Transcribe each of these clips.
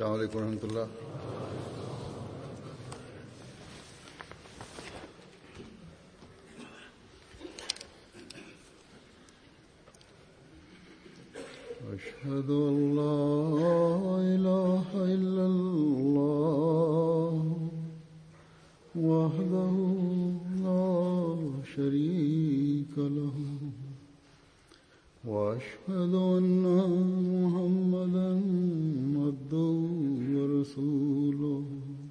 السلام عليكم ورحمة الله أشهد أن لا إله إلا الله وحده لا شريك له وأشهد أن محمدا عبده ورسوله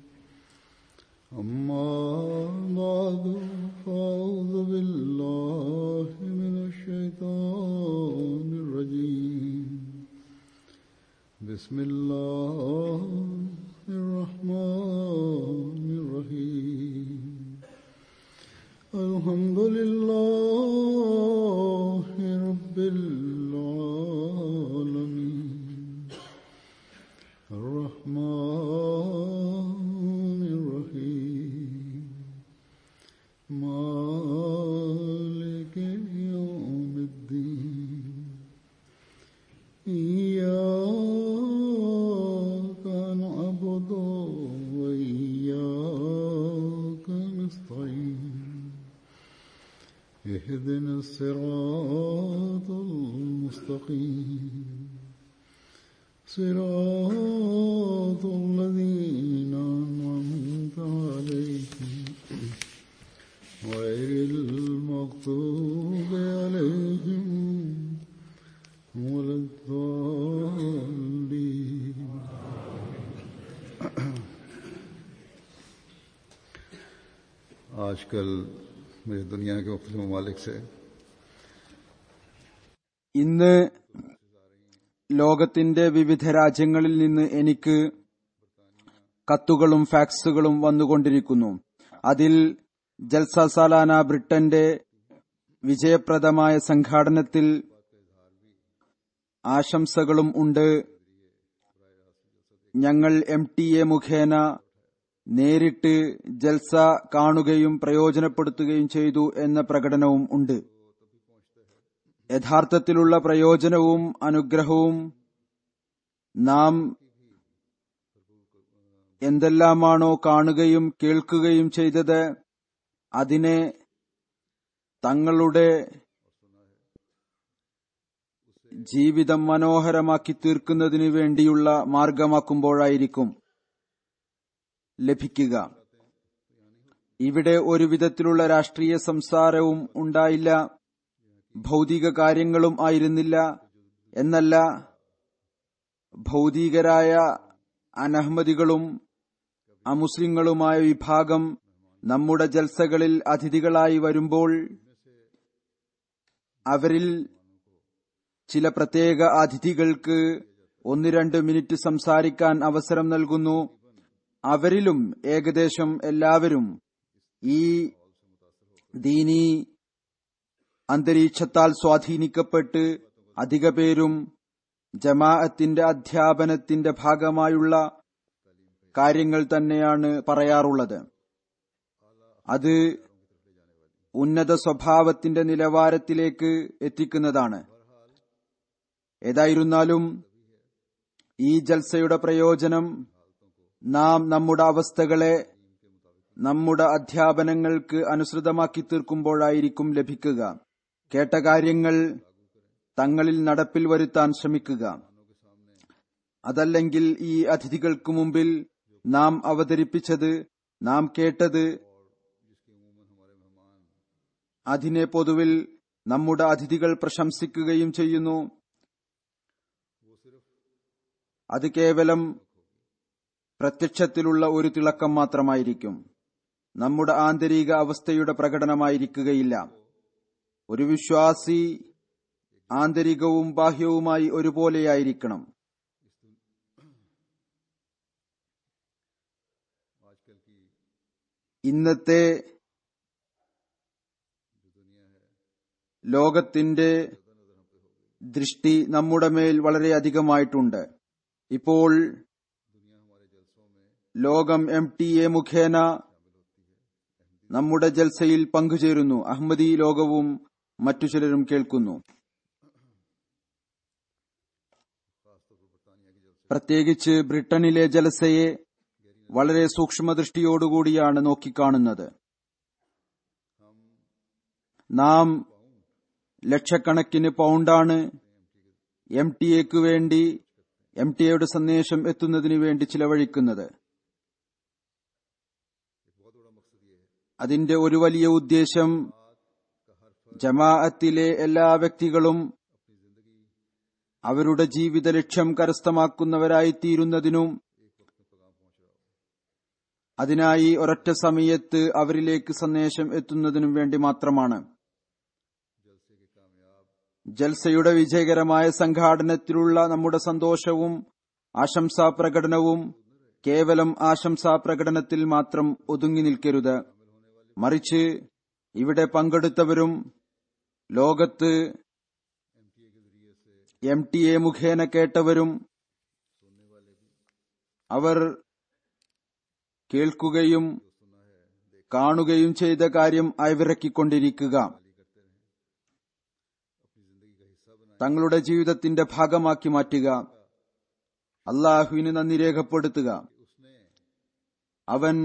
أما بعد فأعوذ بالله من الشيطان الرجيم بسم الله الرحمن الرحيم الحمد لله رب العالمين الرحمن الرحيم مالك يوم الدين إياك نعبد وإياك نستعين اهدنا الصراط المستقيم صراط الذين أنعمت عليهم غير المغضوب عليهم ولا الضالين आजकल मेरे दुनिया के मुख्तलिफ ममालिक से ഇന്ന് ലോകത്തിന്റെ വിവിധ രാജ്യങ്ങളിൽ നിന്ന് എനിക്ക് കത്തുകളും ഫാക്സുകളും വന്നുകൊണ്ടിരിക്കുന്നു അതിൽ ജൽസ സാലാന ബ്രിട്ടന്റെ വിജയപ്രദമായ സംഘാടനത്തിൽ ആശംസകളും ഉണ്ട് ഞങ്ങൾ എം ടി എ മുഖേന നേരിട്ട് ജൽസ കാണുകയും പ്രയോജനപ്പെടുത്തുകയും ചെയ്തു എന്ന പ്രകടനവും ഉണ്ട് യഥാർത്ഥത്തിലുള്ള പ്രയോജനവും അനുഗ്രഹവും നാം എന്തെല്ലാമാണോ കാണുകയും കേൾക്കുകയും ചെയ്തത് അതിനെ തങ്ങളുടെ ജീവിതം മനോഹരമാക്കി തീർക്കുന്നതിനു വേണ്ടിയുള്ള മാർഗമാക്കുമ്പോഴായിരിക്കും ലഭിക്കുക ഇവിടെ ഒരു വിധത്തിലുള്ള രാഷ്ട്രീയ സംസാരവും ഉണ്ടായില്ല ഭൗതിക കാര്യങ്ങളും ആയിരുന്നില്ല എന്നല്ല ഭൗതികരായ അനഹമ്മദികളും അമുസ്ലിങ്ങളുമായ വിഭാഗം നമ്മുടെ ജൽസകളിൽ അതിഥികളായി വരുമ്പോൾ അവരിൽ ചില പ്രത്യേക അതിഥികൾക്ക് ഒന്ന് രണ്ട് മിനിറ്റ് സംസാരിക്കാൻ അവസരം നൽകുന്നു അവരിലും ഏകദേശം എല്ലാവരും ഈ ദീനീ അന്തരീക്ഷത്താൽ സ്വാധീനിക്കപ്പെട്ട് അധിക പേരും ജമാഅത്തിന്റെ അധ്യാപനത്തിന്റെ ഭാഗമായുള്ള കാര്യങ്ങൾ തന്നെയാണ് പറയാറുള്ളത് അത് ഉന്നത സ്വഭാവത്തിന്റെ നിലവാരത്തിലേക്ക് എത്തിക്കുന്നതാണ് ഏതായിരുന്നാലും ഈ ജൽസയുടെ പ്രയോജനം നാം നമ്മുടെ അവസ്ഥകളെ നമ്മുടെ അധ്യാപനങ്ങൾക്ക് അനുസൃതമാക്കി തീർക്കുമ്പോഴായിരിക്കും ലഭിക്കുക കേട്ട കാര്യങ്ങൾ തങ്ങളിൽ നടപ്പിൽ വരുത്താൻ ശ്രമിക്കുക അതല്ലെങ്കിൽ ഈ അതിഥികൾക്ക് മുമ്പിൽ നാം അവതരിപ്പിച്ചത് നാം കേട്ടത് അതിനെ പൊതുവിൽ നമ്മുടെ അതിഥികൾ പ്രശംസിക്കുകയും ചെയ്യുന്നു അത് കേവലം പ്രത്യക്ഷത്തിലുള്ള ഒരു തിളക്കം മാത്രമായിരിക്കും നമ്മുടെ ആന്തരിക അവസ്ഥയുടെ പ്രകടനമായിരിക്കുകയില്ല ഒരു വിശ്വാസി ആന്തരികവും ബാഹ്യവുമായി ഒരുപോലെയായിരിക്കണം ഇന്നത്തെ ലോകത്തിന്റെ ദൃഷ്ടി നമ്മുടെ മേൽ വളരെയധികമായിട്ടുണ്ട് ഇപ്പോൾ ലോകം എം ടി എ മുഖേന നമ്മുടെ ജൽസയിൽ പങ്കുചേരുന്നു അഹമ്മദി ലോകവും മറ്റു ചിലരും കേൾക്കുന്നു പ്രത്യേകിച്ച് ബ്രിട്ടനിലെ ജലസയെ വളരെ സൂക്ഷ്മദൃഷ്ടിയോടുകൂടിയാണ് നോക്കിക്കാണുന്നത് നാം ലക്ഷക്കണക്കിന് പൗണ്ടാണ് എം ടി എക്ക് വേണ്ടി എം ടി എയുടെ സന്ദേശം എത്തുന്നതിന് വേണ്ടി ചിലവഴിക്കുന്നത് അതിന്റെ ഒരു വലിയ ഉദ്ദേശം ജമാഅത്തിലെ എല്ലാ വ്യക്തികളും അവരുടെ ജീവിത ലക്ഷ്യം കരസ്ഥമാക്കുന്നവരായി തീരുന്നതിനും അതിനായി ഒരൊറ്റ സമയത്ത് അവരിലേക്ക് സന്ദേശം എത്തുന്നതിനും വേണ്ടി മാത്രമാണ് ജൽസയുടെ വിജയകരമായ സംഘാടനത്തിലുള്ള നമ്മുടെ സന്തോഷവും ആശംസാ പ്രകടനവും കേവലം ആശംസാ പ്രകടനത്തിൽ മാത്രം ഒതുങ്ങി നിൽക്കരുത് മറിച്ച് ഇവിടെ പങ്കെടുത്തവരും ലോകത്ത് എം ടി എ മുഖേന കേട്ടവരും അവർ കേൾക്കുകയും കാണുകയും ചെയ്ത കാര്യം അയവിറക്കിക്കൊണ്ടിരിക്കുക തങ്ങളുടെ ജീവിതത്തിന്റെ ഭാഗമാക്കി മാറ്റുക അള്ളാഹുവിന് നന്ദി രേഖപ്പെടുത്തുക അവൻ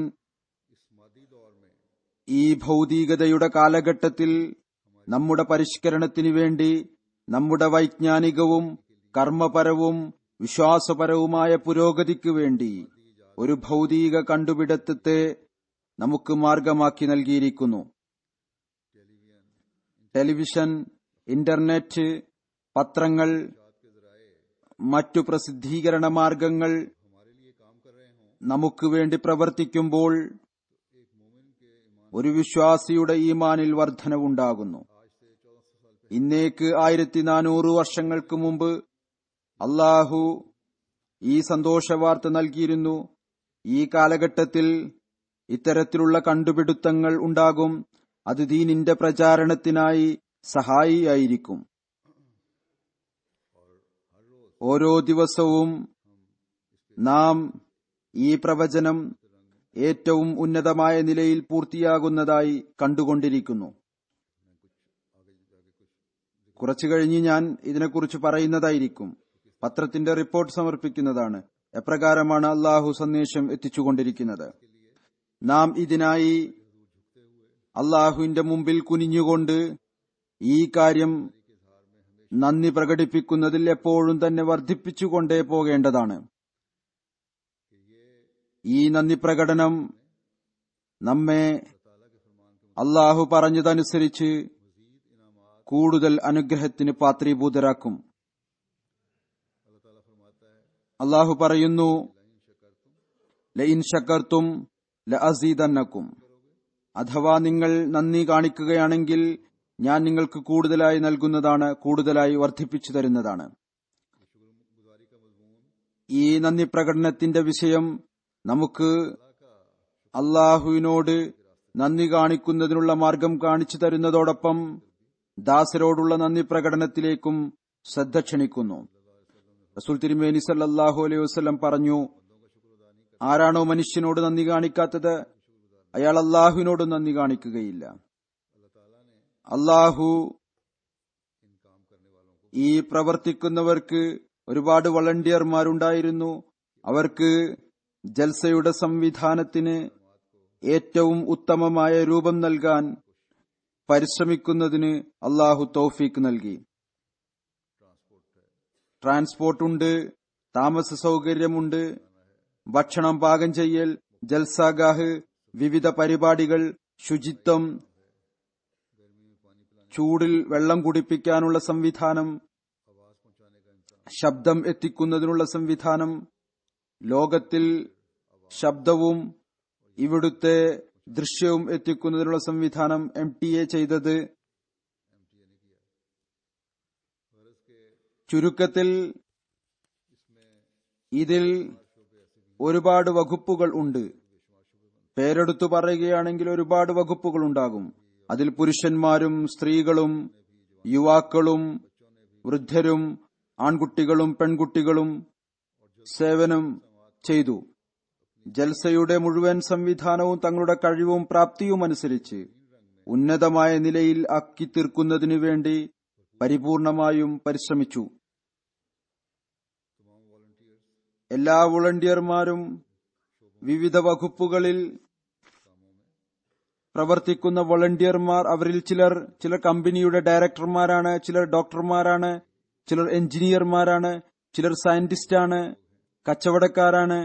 ഈ ഭൗതികതയുടെ കാലഘട്ടത്തിൽ നമ്മുടെ പരിഷ്കരണത്തിനു വേണ്ടി നമ്മുടെ വൈജ്ഞാനികവും കർമ്മപരവും വിശ്വാസപരവുമായ പുരോഗതിക്ക് വേണ്ടി ഒരു ഭൗതിക കണ്ടുപിടുത്തത്തെ നമുക്ക് മാർഗമാക്കി നൽകിയിരിക്കുന്നു ടെലിവിഷൻ ഇന്റർനെറ്റ് പത്രങ്ങൾ മറ്റു പ്രസിദ്ധീകരണ മാർഗങ്ങൾ നമുക്ക് വേണ്ടി പ്രവർത്തിക്കുമ്പോൾ ഒരു വിശ്വാസിയുടെ ഈമാനിൽ വർധനവുണ്ടാകുന്നു ഇന്നേക്ക് ആയിരത്തി നാനൂറ് വർഷങ്ങൾക്ക് മുമ്പ് അള്ളാഹു ഈ സന്തോഷവാർത്ത നൽകിയിരുന്നു ഈ കാലഘട്ടത്തിൽ ഇത്തരത്തിലുള്ള കണ്ടുപിടുത്തങ്ങൾ ഉണ്ടാകും അത് ദീനിന്റെ പ്രചാരണത്തിനായി സഹായിയായിരിക്കും ഓരോ ദിവസവും നാം ഈ പ്രവചനം ഏറ്റവും ഉന്നതമായ നിലയിൽ പൂർത്തിയാകുന്നതായി കണ്ടുകൊണ്ടിരിക്കുന്നു കുറച്ചു കഴിഞ്ഞ് ഞാൻ ഇതിനെക്കുറിച്ച് പറയുന്നതായിരിക്കും പത്രത്തിന്റെ റിപ്പോർട്ട് സമർപ്പിക്കുന്നതാണ് എപ്രകാരമാണ് അള്ളാഹു സന്ദേശം എത്തിച്ചുകൊണ്ടിരിക്കുന്നത് നാം ഇതിനായി അള്ളാഹുവിന്റെ മുമ്പിൽ കുനിഞ്ഞുകൊണ്ട് ഈ കാര്യം നന്ദി പ്രകടിപ്പിക്കുന്നതിൽ എപ്പോഴും തന്നെ വർദ്ധിപ്പിച്ചുകൊണ്ടേ പോകേണ്ടതാണ് ഈ നന്ദി പ്രകടനം നമ്മെ അള്ളാഹു പറഞ്ഞതനുസരിച്ച് കൂടുതൽ അനുഗ്രഹത്തിന് പാത്രീഭൂതരാക്കും അള്ളാഹു പറയുന്നു ലഇൻ ഷക്കർത്തും ല അസീദന്നക്കും അഥവാ നിങ്ങൾ നന്ദി കാണിക്കുകയാണെങ്കിൽ ഞാൻ നിങ്ങൾക്ക് കൂടുതലായി നൽകുന്നതാണ് കൂടുതലായി വർദ്ധിപ്പിച്ചു തരുന്നതാണ് ഈ നന്ദി പ്രകടനത്തിന്റെ വിഷയം നമുക്ക് അള്ളാഹുവിനോട് നന്ദി കാണിക്കുന്നതിനുള്ള മാർഗം കാണിച്ചു തരുന്നതോടൊപ്പം ദാസരോടുള്ള നന്ദി പ്രകടനത്തിലേക്കും ശ്രദ്ധ ക്ഷണിക്കുന്നു റസൂൽ തിരുമേനി സല്ലാഹു അലൈഹി വസ്ലം പറഞ്ഞു ആരാണോ മനുഷ്യനോട് നന്ദി കാണിക്കാത്തത് അയാൾ അള്ളാഹുവിനോട് നന്ദി കാണിക്കുകയില്ല അള്ളാഹു ഈ പ്രവർത്തിക്കുന്നവർക്ക് ഒരുപാട് വളണ്ടിയർമാരുണ്ടായിരുന്നു അവർക്ക് ജൽസയുടെ സംവിധാനത്തിന് ഏറ്റവും ഉത്തമമായ രൂപം നൽകാൻ പരിശ്രമിക്കുന്നതിന് അള്ളാഹു തൗഫീക്ക് നൽകി ട്രാൻസ്പോർട്ടുണ്ട് താമസ സൗകര്യമുണ്ട് ഭക്ഷണം പാകം ചെയ്യൽ ജൽസാഗാഹ് വിവിധ പരിപാടികൾ ശുചിത്വം ചൂടിൽ വെള്ളം കുടിപ്പിക്കാനുള്ള സംവിധാനം ശബ്ദം എത്തിക്കുന്നതിനുള്ള സംവിധാനം ലോകത്തിൽ ശബ്ദവും ഇവിടുത്തെ ദൃശ്യവും എത്തിക്കുന്നതിനുള്ള സംവിധാനം എം ടി എ ചെയ്തത് ചുരുക്കത്തിൽ ഇതിൽ ഒരുപാട് വകുപ്പുകൾ ഉണ്ട് പേരെടുത്തു പറയുകയാണെങ്കിൽ ഒരുപാട് വകുപ്പുകൾ ഉണ്ടാകും അതിൽ പുരുഷന്മാരും സ്ത്രീകളും യുവാക്കളും വൃദ്ധരും ആൺകുട്ടികളും പെൺകുട്ടികളും സേവനം ചെയ്തു ജൽസയുടെ മുഴുവൻ സംവിധാനവും തങ്ങളുടെ കഴിവും പ്രാപ്തിയും അനുസരിച്ച് ഉന്നതമായ നിലയിൽ ആക്കി തീർക്കുന്നതിനു വേണ്ടി പരിപൂർണമായും പരിശ്രമിച്ചു എല്ലാ വോളണ്ടിയർമാരും വിവിധ വകുപ്പുകളിൽ പ്രവർത്തിക്കുന്ന വോളണ്ടിയർമാർ അവരിൽ ചിലർ ചിലർ കമ്പനിയുടെ ഡയറക്ടർമാരാണ് ചിലർ ഡോക്ടർമാരാണ് ചിലർ എഞ്ചിനീയർമാരാണ് ചിലർ സയന്റിസ്റ്റാണ് കച്ചവടക്കാരാണ്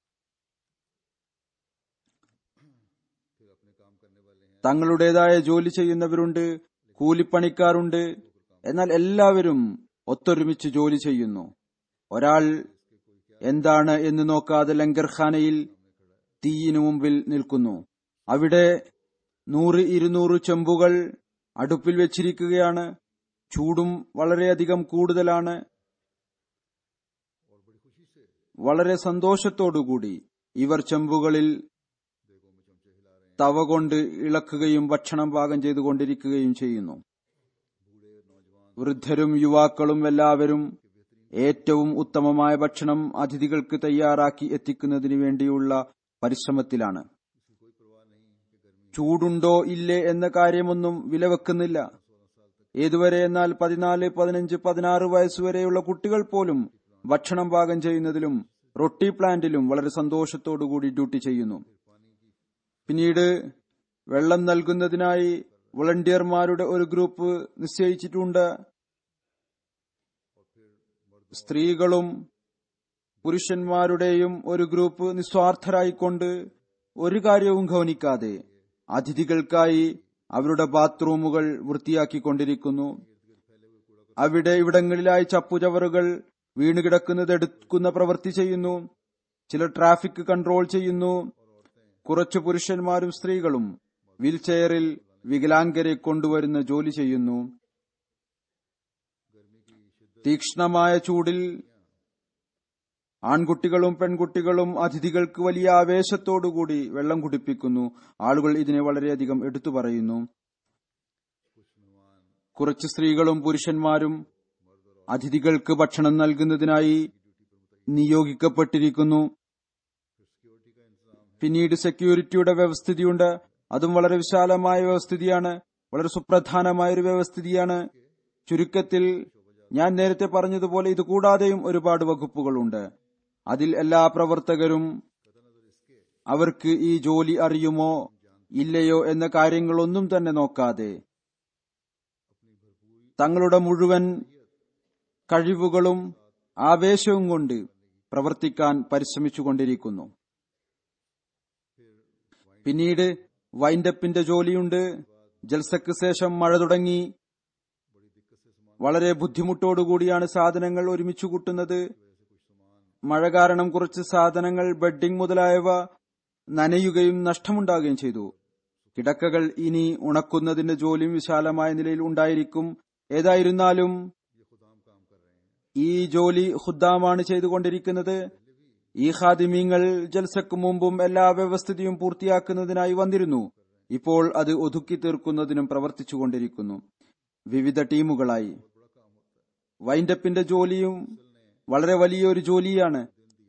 തങ്ങളുടേതായ ജോലി ചെയ്യുന്നവരുണ്ട് കൂലിപ്പണിക്കാരുണ്ട് എന്നാൽ എല്ലാവരും ഒത്തൊരുമിച്ച് ജോലി ചെയ്യുന്നു ഒരാൾ എന്താണ് എന്ന് നോക്കാതെ ലങ്കർഖാനയിൽ തീയിനു മുമ്പിൽ നിൽക്കുന്നു അവിടെ നൂറ് ഇരുന്നൂറ് ചെമ്പുകൾ അടുപ്പിൽ വെച്ചിരിക്കുകയാണ് ചൂടും വളരെയധികം കൂടുതലാണ് വളരെ സന്തോഷത്തോടുകൂടി ഇവർ ചെമ്പുകളിൽ തവ കൊണ്ട് ഇളക്കുകയും ഭക്ഷണം പാകം ചെയ്തുകൊണ്ടിരിക്കുകയും ചെയ്യുന്നു വൃദ്ധരും യുവാക്കളും എല്ലാവരും ഏറ്റവും ഉത്തമമായ ഭക്ഷണം അതിഥികൾക്ക് തയ്യാറാക്കി എത്തിക്കുന്നതിന് വേണ്ടിയുള്ള പരിശ്രമത്തിലാണ് ചൂടുണ്ടോ ഇല്ലേ എന്ന കാര്യമൊന്നും വിലവെക്കുന്നില്ല ഏതുവരെ എന്നാൽ പതിനാല് പതിനഞ്ച് പതിനാറ് വയസ്സുവരെയുള്ള കുട്ടികൾ പോലും ഭക്ഷണം പാകം ചെയ്യുന്നതിലും റൊട്ടി പ്ലാന്റിലും വളരെ സന്തോഷത്തോടുകൂടി ഡ്യൂട്ടി ചെയ്യുന്നു പിന്നീട് വെള്ളം നൽകുന്നതിനായി വളണ്ടിയർമാരുടെ ഒരു ഗ്രൂപ്പ് നിശ്ചയിച്ചിട്ടുണ്ട് സ്ത്രീകളും പുരുഷന്മാരുടെയും ഒരു ഗ്രൂപ്പ് നിസ്വാർത്ഥരായിക്കൊണ്ട് ഒരു കാര്യവും ഗവനിക്കാതെ അതിഥികൾക്കായി അവരുടെ ബാത്റൂമുകൾ വൃത്തിയാക്കിക്കൊണ്ടിരിക്കുന്നു അവിടെ ഇവിടങ്ങളിലായി ചപ്പുചവറുകൾ വീണുകിടക്കുന്നത് എടുക്കുന്ന പ്രവൃത്തി ചെയ്യുന്നു ചിലർ ട്രാഫിക് കൺട്രോൾ ചെയ്യുന്നു കുറച്ചു പുരുഷന്മാരും സ്ത്രീകളും വീൽചെയറിൽ വികലാംഗരെ കൊണ്ടുവരുന്ന ജോലി ചെയ്യുന്നു തീക്ഷ്ണമായ ചൂടിൽ ആൺകുട്ടികളും പെൺകുട്ടികളും അതിഥികൾക്ക് വലിയ ആവേശത്തോടുകൂടി വെള്ളം കുടിപ്പിക്കുന്നു ആളുകൾ ഇതിനെ വളരെയധികം എടുത്തു പറയുന്നു കുറച്ച് സ്ത്രീകളും പുരുഷന്മാരും അതിഥികൾക്ക് ഭക്ഷണം നൽകുന്നതിനായി നിയോഗിക്കപ്പെട്ടിരിക്കുന്നു പിന്നീട് സെക്യൂരിറ്റിയുടെ വ്യവസ്ഥിതിയുണ്ട് അതും വളരെ വിശാലമായ വ്യവസ്ഥിതിയാണ് വളരെ സുപ്രധാനമായ ഒരു വ്യവസ്ഥിതിയാണ് ചുരുക്കത്തിൽ ഞാൻ നേരത്തെ പറഞ്ഞതുപോലെ ഇത് കൂടാതെയും ഒരുപാട് വകുപ്പുകളുണ്ട് അതിൽ എല്ലാ പ്രവർത്തകരും അവർക്ക് ഈ ജോലി അറിയുമോ ഇല്ലയോ എന്ന കാര്യങ്ങളൊന്നും തന്നെ നോക്കാതെ തങ്ങളുടെ മുഴുവൻ കഴിവുകളും ആവേശവും കൊണ്ട് പ്രവർത്തിക്കാൻ പരിശ്രമിച്ചുകൊണ്ടിരിക്കുന്നു പിന്നീട് വൈൻഡപ്പിന്റെ ജോലിയുണ്ട് ജൽസക്ക് ശേഷം മഴ തുടങ്ങി വളരെ ബുദ്ധിമുട്ടോടുകൂടിയാണ് സാധനങ്ങൾ ഒരുമിച്ച് കൂട്ടുന്നത് മഴ കാരണം കുറച്ച് സാധനങ്ങൾ ബെഡിംഗ് മുതലായവ നനയുകയും നഷ്ടമുണ്ടാകുകയും ചെയ്തു കിടക്കകൾ ഇനി ഉണക്കുന്നതിന്റെ ജോലിയും വിശാലമായ നിലയിൽ ഉണ്ടായിരിക്കും ഏതായിരുന്നാലും ഈ ജോലി ഹുദ്ദാമാണ് ചെയ്തുകൊണ്ടിരിക്കുന്നത് ഈ ഖാദിമീങ്ങൾ ജൽസക്ക് മുമ്പും എല്ലാ വ്യവസ്ഥിതിയും പൂർത്തിയാക്കുന്നതിനായി വന്നിരുന്നു ഇപ്പോൾ അത് ഒതുക്കി തീർക്കുന്നതിനും പ്രവർത്തിച്ചുകൊണ്ടിരിക്കുന്നു വിവിധ ടീമുകളായി വൈൻഡപ്പിന്റെ ജോലിയും വളരെ വലിയൊരു ജോലിയാണ്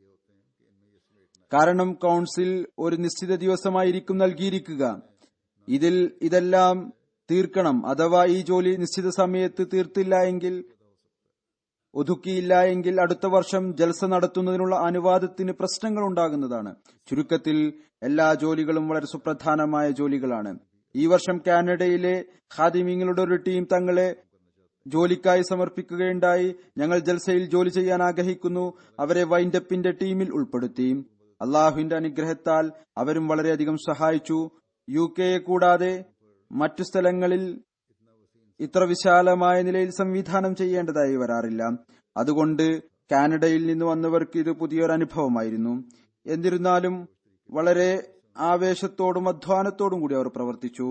കാരണം കൗൺസിൽ ഒരു നിശ്ചിത ദിവസമായിരിക്കും നൽകിയിരിക്കുക ഇതിൽ ഇതെല്ലാം തീർക്കണം അഥവാ ഈ ജോലി നിശ്ചിത സമയത്ത് തീർത്തില്ല എങ്കിൽ ഒതുക്കിയില്ല എങ്കിൽ അടുത്ത വർഷം ജൽസ നടത്തുന്നതിനുള്ള അനുവാദത്തിന് പ്രശ്നങ്ങൾ ഉണ്ടാകുന്നതാണ് ചുരുക്കത്തിൽ എല്ലാ ജോലികളും വളരെ സുപ്രധാനമായ ജോലികളാണ് ഈ വർഷം കാനഡയിലെ ഖാദിമിങ്ങളുടെ ഒരു ടീം തങ്ങളെ ജോലിക്കായി സമർപ്പിക്കുകയുണ്ടായി ഞങ്ങൾ ജൽസയിൽ ജോലി ചെയ്യാൻ ആഗ്രഹിക്കുന്നു അവരെ വൈൻഡപ്പിന്റെ ടീമിൽ ഉൾപ്പെടുത്തി അള്ളാഹുവിന്റെ അനുഗ്രഹത്താൽ അവരും വളരെയധികം സഹായിച്ചു യു കെയെ കൂടാതെ മറ്റു സ്ഥലങ്ങളിൽ ഇത്ര വിശാലമായ നിലയിൽ സംവിധാനം ചെയ്യേണ്ടതായി വരാറില്ല അതുകൊണ്ട് കാനഡയിൽ നിന്ന് വന്നവർക്ക് ഇത് പുതിയൊരു അനുഭവമായിരുന്നു എന്നിരുന്നാലും വളരെ ആവേശത്തോടും അധ്വാനത്തോടും കൂടി അവർ പ്രവർത്തിച്ചു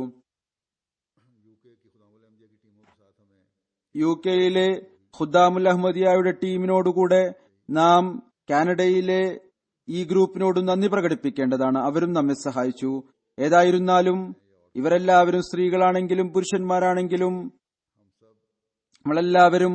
യു കെയിലെ ഖുദ്ദാമുൽ അഹമ്മദിയായുടെ ടീമിനോടുകൂടെ നാം കാനഡയിലെ ഈ ഗ്രൂപ്പിനോട് നന്ദി പ്രകടിപ്പിക്കേണ്ടതാണ് അവരും നമ്മെ സഹായിച്ചു ഏതായിരുന്നാലും ഇവരെല്ലാവരും സ്ത്രീകളാണെങ്കിലും പുരുഷന്മാരാണെങ്കിലും നമ്മളെല്ലാവരും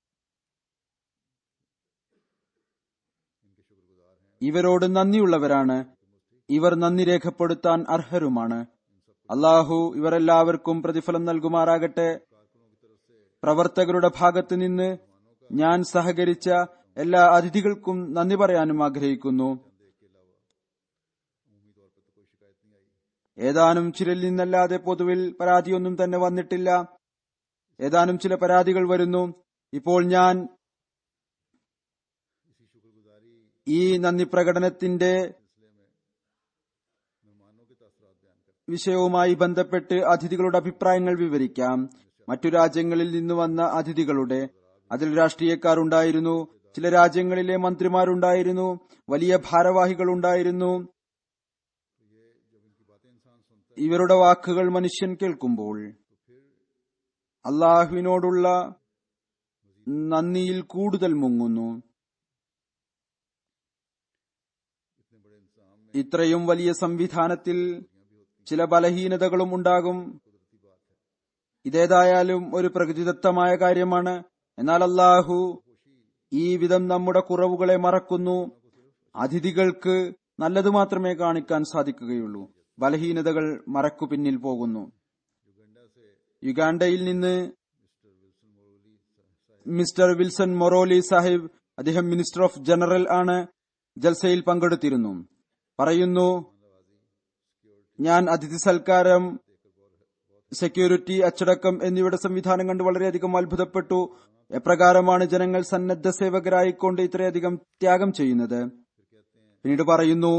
ഇവരോട് നന്ദിയുള്ളവരാണ് ഇവർ നന്ദി രേഖപ്പെടുത്താൻ അർഹരുമാണ് അള്ളാഹു ഇവരെല്ലാവർക്കും പ്രതിഫലം നൽകുമാറാകട്ടെ പ്രവർത്തകരുടെ ഭാഗത്തു നിന്ന് ഞാൻ സഹകരിച്ച എല്ലാ അതിഥികൾക്കും നന്ദി പറയാനും ആഗ്രഹിക്കുന്നു ഏതാനും ചിലരിൽ നിന്നല്ലാതെ പൊതുവിൽ പരാതിയൊന്നും തന്നെ വന്നിട്ടില്ല ഏതാനും ചില പരാതികൾ വരുന്നു ഇപ്പോൾ ഞാൻ ഈ നന്ദി പ്രകടനത്തിന്റെ വിഷയവുമായി ബന്ധപ്പെട്ട് അതിഥികളുടെ അഭിപ്രായങ്ങൾ വിവരിക്കാം മറ്റു രാജ്യങ്ങളിൽ നിന്ന് വന്ന അതിഥികളുടെ അതിൽ രാഷ്ട്രീയക്കാർ ഉണ്ടായിരുന്നു ചില രാജ്യങ്ങളിലെ മന്ത്രിമാരുണ്ടായിരുന്നു വലിയ ഭാരവാഹികൾ ഉണ്ടായിരുന്നു ഇവരുടെ വാക്കുകൾ മനുഷ്യൻ കേൾക്കുമ്പോൾ അള്ളാഹുവിനോടുള്ള നന്ദിയിൽ കൂടുതൽ മുങ്ങുന്നു ഇത്രയും വലിയ സംവിധാനത്തിൽ ചില ബലഹീനതകളും ഉണ്ടാകും ഇതേതായാലും ഒരു പ്രകൃതിദത്തമായ കാര്യമാണ് എന്നാൽ അള്ളാഹു ഈ വിധം നമ്മുടെ കുറവുകളെ മറക്കുന്നു അതിഥികൾക്ക് നല്ലത് മാത്രമേ കാണിക്കാൻ സാധിക്കുകയുള്ളൂ ബലഹീനതകൾ മറക്കു പിന്നിൽ പോകുന്നു യുഗാണ്ടയിൽ നിന്ന് മിസ്റ്റർ വിൽസൺ മൊറോലി സാഹിബ് അദ്ദേഹം മിനിസ്റ്റർ ഓഫ് ജനറൽ ആണ് ജൽസയിൽ പങ്കെടുത്തിരുന്നു പറയുന്നു ഞാൻ അതിഥി സൽക്കാരം സെക്യൂരിറ്റി അച്ചടക്കം എന്നിവയുടെ സംവിധാനം കണ്ട് വളരെയധികം അത്ഭുതപ്പെട്ടു എപ്രകാരമാണ് ജനങ്ങൾ സന്നദ്ധ സേവകരായിക്കൊണ്ട് ഇത്രയധികം ത്യാഗം ചെയ്യുന്നത് പിന്നീട് പറയുന്നു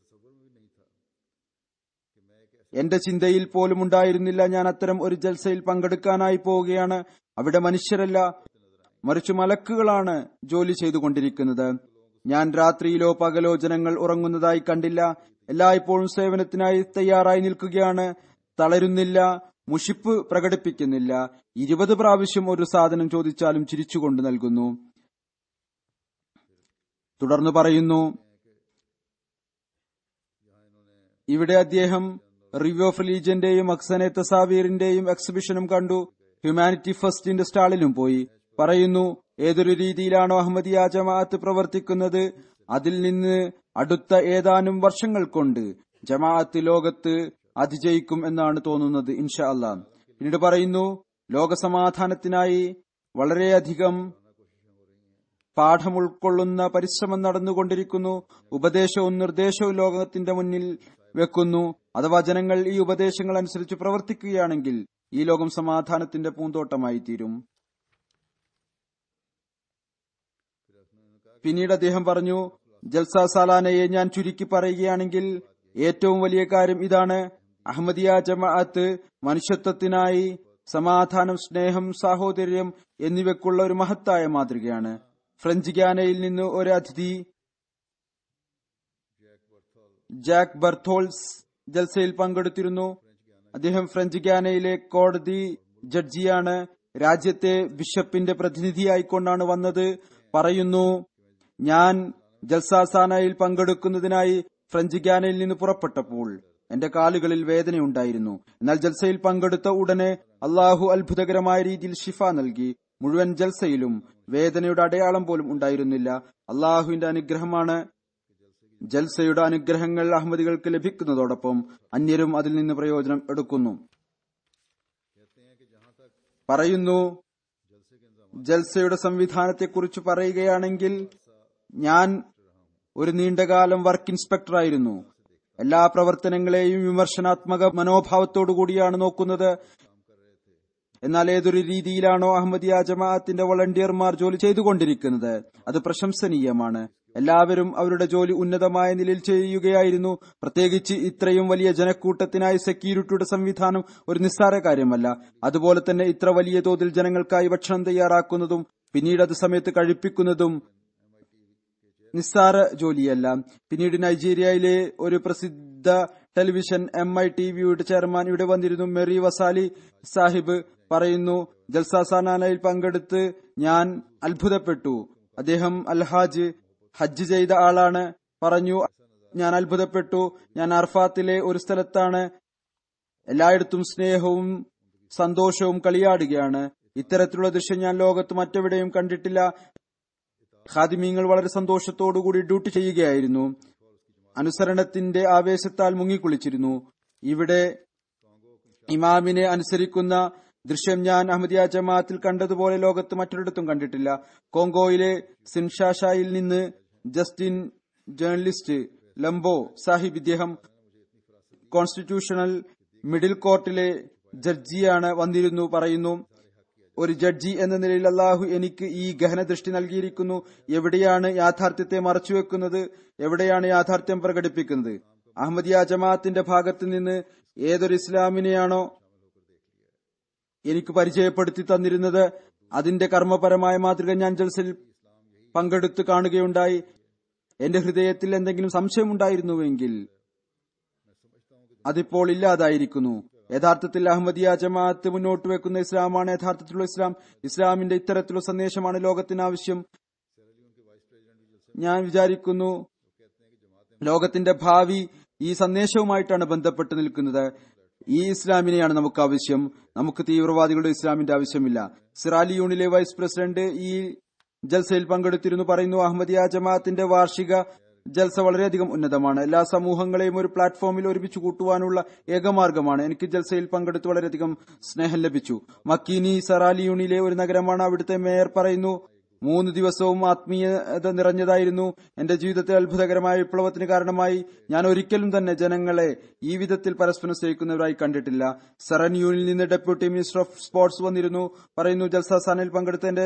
എന്റെ ചിന്തയിൽ പോലും ഉണ്ടായിരുന്നില്ല ഞാൻ അത്തരം ഒരു ജൽസയിൽ പങ്കെടുക്കാനായി പോവുകയാണ് അവിടെ മനുഷ്യരല്ല മറിച്ച് മലക്കുകളാണ് ജോലി ചെയ്തുകൊണ്ടിരിക്കുന്നത് ഞാൻ രാത്രിയിലോ പകലോ ജനങ്ങൾ ഉറങ്ങുന്നതായി കണ്ടില്ല എല്ലായ്പ്പോഴും സേവനത്തിനായി തയ്യാറായി നിൽക്കുകയാണ് തളരുന്നില്ല മുഷിപ്പ് പ്രകടിപ്പിക്കുന്നില്ല ഇരുപത് പ്രാവശ്യം ഒരു സാധനം ചോദിച്ചാലും ചിരിച്ചുകൊണ്ട് നൽകുന്നു തുടർന്ന് പറയുന്നു ഇവിടെ അദ്ദേഹം റിവ്യൂ ഓഫ് റിലീജിയന്റെയും അക്സനെ തസാവീറിന്റെയും എക്സിബിഷനും കണ്ടു ഹ്യൂമാനിറ്റി ഫസ്റ്റിന്റെ സ്റ്റാളിലും പോയി പറയുന്നു ഏതൊരു രീതിയിലാണോ അഹമ്മദിയ ജമാഅത്ത് പ്രവർത്തിക്കുന്നത് അതിൽ നിന്ന് അടുത്ത ഏതാനും വർഷങ്ങൾ കൊണ്ട് ജമാഅത്ത് ലോകത്ത് അതിജയിക്കും എന്നാണ് തോന്നുന്നത് ഇൻഷാ അല്ലാ പിന്നീട് പറയുന്നു ലോകസമാധാനത്തിനായി വളരെയധികം പാഠം ഉൾക്കൊള്ളുന്ന പരിശ്രമം നടന്നുകൊണ്ടിരിക്കുന്നു ഉപദേശവും നിർദ്ദേശവും ലോകത്തിന്റെ മുന്നിൽ വെക്കുന്നു അഥവാ ജനങ്ങൾ ഈ ഉപദേശങ്ങൾ അനുസരിച്ച് പ്രവർത്തിക്കുകയാണെങ്കിൽ ഈ ലോകം സമാധാനത്തിന്റെ പൂന്തോട്ടമായി തീരും പിന്നീട് അദ്ദേഹം പറഞ്ഞു ജൽസ സാലാനയെ ഞാൻ ചുരുക്കി പറയുകയാണെങ്കിൽ ഏറ്റവും വലിയ കാര്യം ഇതാണ് അഹമ്മദിയ ജമാഅത്ത് മനുഷ്യത്വത്തിനായി സമാധാനം സ്നേഹം സാഹോദര്യം എന്നിവയ്ക്കുള്ള ഒരു മഹത്തായ മാതൃകയാണ് ഫ്രഞ്ച് ഗ്യാനയിൽ നിന്ന് ഒരു അതിഥി ജാക്ക് ബർത്തോൾസ് ജൽസയിൽ പങ്കെടുത്തിരുന്നു അദ്ദേഹം ഫ്രഞ്ച് ഗ്യാനയിലെ കോടതി ജഡ്ജിയാണ് രാജ്യത്തെ ബിഷപ്പിന്റെ പ്രതിനിധിയായിക്കൊണ്ടാണ് വന്നത് പറയുന്നു ഞാൻ ജൽസാസാനയിൽ പങ്കെടുക്കുന്നതിനായി ഫ്രഞ്ച് ഗ്യാനയിൽ നിന്ന് പുറപ്പെട്ടപ്പോൾ എന്റെ കാലുകളിൽ വേദനയുണ്ടായിരുന്നു എന്നാൽ ജൽസയിൽ പങ്കെടുത്ത ഉടനെ അള്ളാഹു അത്ഭുതകരമായ രീതിയിൽ ഷിഫ നൽകി മുഴുവൻ ജൽസയിലും വേദനയുടെ അടയാളം പോലും ഉണ്ടായിരുന്നില്ല അള്ളാഹുവിന്റെ അനുഗ്രഹമാണ് ജൽസയുടെ അനുഗ്രഹങ്ങൾ അഹമ്മദികൾക്ക് ലഭിക്കുന്നതോടൊപ്പം അന്യരും അതിൽ നിന്ന് പ്രയോജനം എടുക്കുന്നു പറയുന്നു ജൽസയുടെ സംവിധാനത്തെക്കുറിച്ച് പറയുകയാണെങ്കിൽ ഞാൻ ഒരു നീണ്ടകാലം വർക്ക് ഇൻസ്പെക്ടറായിരുന്നു എല്ലാ പ്രവർത്തനങ്ങളെയും വിമർശനാത്മക മനോഭാവത്തോടുകൂടിയാണ് നോക്കുന്നത് എന്നാൽ ഏതൊരു രീതിയിലാണോ അഹമ്മദിയ ജമാഅത്തിന്റെ വളണ്ടിയർമാർ ജോലി ചെയ്തുകൊണ്ടിരിക്കുന്നത് അത് പ്രശംസനീയമാണ് എല്ലാവരും അവരുടെ ജോലി ഉന്നതമായ നിലയിൽ ചെയ്യുകയായിരുന്നു പ്രത്യേകിച്ച് ഇത്രയും വലിയ ജനക്കൂട്ടത്തിനായി സെക്യൂരിറ്റിയുടെ സംവിധാനം ഒരു നിസ്സാര കാര്യമല്ല അതുപോലെ തന്നെ ഇത്ര വലിയ തോതിൽ ജനങ്ങൾക്കായി ഭക്ഷണം തയ്യാറാക്കുന്നതും പിന്നീട് അത് സമയത്ത് കഴിപ്പിക്കുന്നതും നിസ്സാര ജോലിയല്ല പിന്നീട് നൈജീരിയയിലെ ഒരു പ്രസിദ്ധ ടെലിവിഷൻ എം ഐ ടി വിയുടെ ചെയർമാൻ ഇവിടെ വന്നിരുന്നു മെറി വസാലി സാഹിബ് പറയുന്നു ജൽസാസാനയിൽ പങ്കെടുത്ത് ഞാൻ അത്ഭുതപ്പെട്ടു അദ്ദേഹം അൽഹാജ് ഹജ്ജ് ചെയ്ത ആളാണ് പറഞ്ഞു ഞാൻ അത്ഭുതപ്പെട്ടു ഞാൻ അർഫാത്തിലെ ഒരു സ്ഥലത്താണ് എല്ലായിടത്തും സ്നേഹവും സന്തോഷവും കളിയാടുകയാണ് ഇത്തരത്തിലുള്ള ദൃശ്യം ഞാൻ ലോകത്ത് മറ്റെവിടെയും കണ്ടിട്ടില്ല ഖാദിമീങ്ങൾ വളരെ സന്തോഷത്തോടുകൂടി ഡ്യൂട്ടി ചെയ്യുകയായിരുന്നു അനുസരണത്തിന്റെ ആവേശത്താൽ മുങ്ങിക്കുളിച്ചിരുന്നു ഇവിടെ ഇമാമിനെ അനുസരിക്കുന്ന ദൃശ്യം ഞാൻ അഹമ്മദിയ ജമാഅത്തിൽ കണ്ടതുപോലെ ലോകത്ത് മറ്റൊരിടത്തും കണ്ടിട്ടില്ല കോങ്കോയിലെ സിൻഷാഷായിൽ നിന്ന് ജസ്റ്റിൻ ജേർണലിസ്റ്റ് ലംബോ സാഹിബ് ഇദ്ദേഹം കോൺസ്റ്റിറ്റ്യൂഷണൽ മിഡിൽ കോർട്ടിലെ ജഡ്ജിയാണ് വന്നിരുന്നു പറയുന്നു ഒരു ജഡ്ജി എന്ന നിലയിൽ അള്ളാഹു എനിക്ക് ഈ ഗഹന ദൃഷ്ടി നൽകിയിരിക്കുന്നു എവിടെയാണ് യാഥാർത്ഥ്യത്തെ മറച്ചുവെക്കുന്നത് എവിടെയാണ് യാഥാർത്ഥ്യം പ്രകടിപ്പിക്കുന്നത് അഹമ്മദിയ ജമാഅത്തിന്റെ ഭാഗത്ത് നിന്ന് ഏതൊരു ഇസ്ലാമിനെയാണോ എനിക്ക് പരിചയപ്പെടുത്തി തന്നിരുന്നത് അതിന്റെ കർമ്മപരമായ മാതൃക ഞാൻ ജൽസയിൽ പങ്കെടുത്ത് കാണുകയുണ്ടായി എന്റെ ഹൃദയത്തിൽ എന്തെങ്കിലും സംശയമുണ്ടായിരുന്നുവെങ്കിൽ അതിപ്പോൾ ഇല്ലാതായിരിക്കുന്നു യഥാർത്ഥത്തിൽ അഹമ്മദിയ ജമാഅത്ത് മുന്നോട്ട് വെക്കുന്ന ഇസ്ലാമാണ് യഥാർത്ഥത്തിലുള്ള ഇസ്ലാം ഇസ്ലാമിന്റെ ഇത്തരത്തിലുള്ള സന്ദേശമാണ് ലോകത്തിന് ആവശ്യം ഞാൻ വിചാരിക്കുന്നു ലോകത്തിന്റെ ഭാവി ഈ സന്ദേശവുമായിട്ടാണ് ബന്ധപ്പെട്ട് നിൽക്കുന്നത് ഈ ഇസ്ലാമിനെയാണ് നമുക്ക് ആവശ്യം നമുക്ക് തീവ്രവാദികളുടെ ഇസ്ലാമിന്റെ ആവശ്യമില്ല സിറാലിയൂണിലെ വൈസ് പ്രസിഡന്റ് ഈ ജൽസയിൽ പങ്കെടുത്തിരുന്നു പറയുന്നു അഹമ്മദിയ ജമാഅത്തിന്റെ വാർഷിക ജൽസ വളരെയധികം ഉന്നതമാണ് എല്ലാ സമൂഹങ്ങളെയും ഒരു പ്ലാറ്റ്ഫോമിൽ ഒരുമിച്ച് കൂട്ടുവാനുള്ള ഏകമാർഗമാണ് എനിക്ക് ജൽസയിൽ പങ്കെടുത്ത് വളരെയധികം സ്നേഹം ലഭിച്ചു മക്കീനി സറാലിയൂണിലെ ഒരു നഗരമാണ് അവിടുത്തെ മേയർ പറയുന്നു മൂന്ന് ദിവസവും ആത്മീയത നിറഞ്ഞതായിരുന്നു എന്റെ ജീവിതത്തിൽ അത്ഭുതകരമായ വിപ്ലവത്തിന് കാരണമായി ഞാൻ ഒരിക്കലും തന്നെ ജനങ്ങളെ ഈ വിധത്തിൽ പരസ്പരം സ്നേഹിക്കുന്നവരായി കണ്ടിട്ടില്ല സറൻ യൂണിൽ നിന്ന് ഡെപ്യൂട്ടി മിനിസ്റ്റർ ഓഫ് സ്പോർട്സ് വന്നിരുന്നു പറയുന്നു ജൽസാസാനിൽ പങ്കെടുത്ത എന്റെ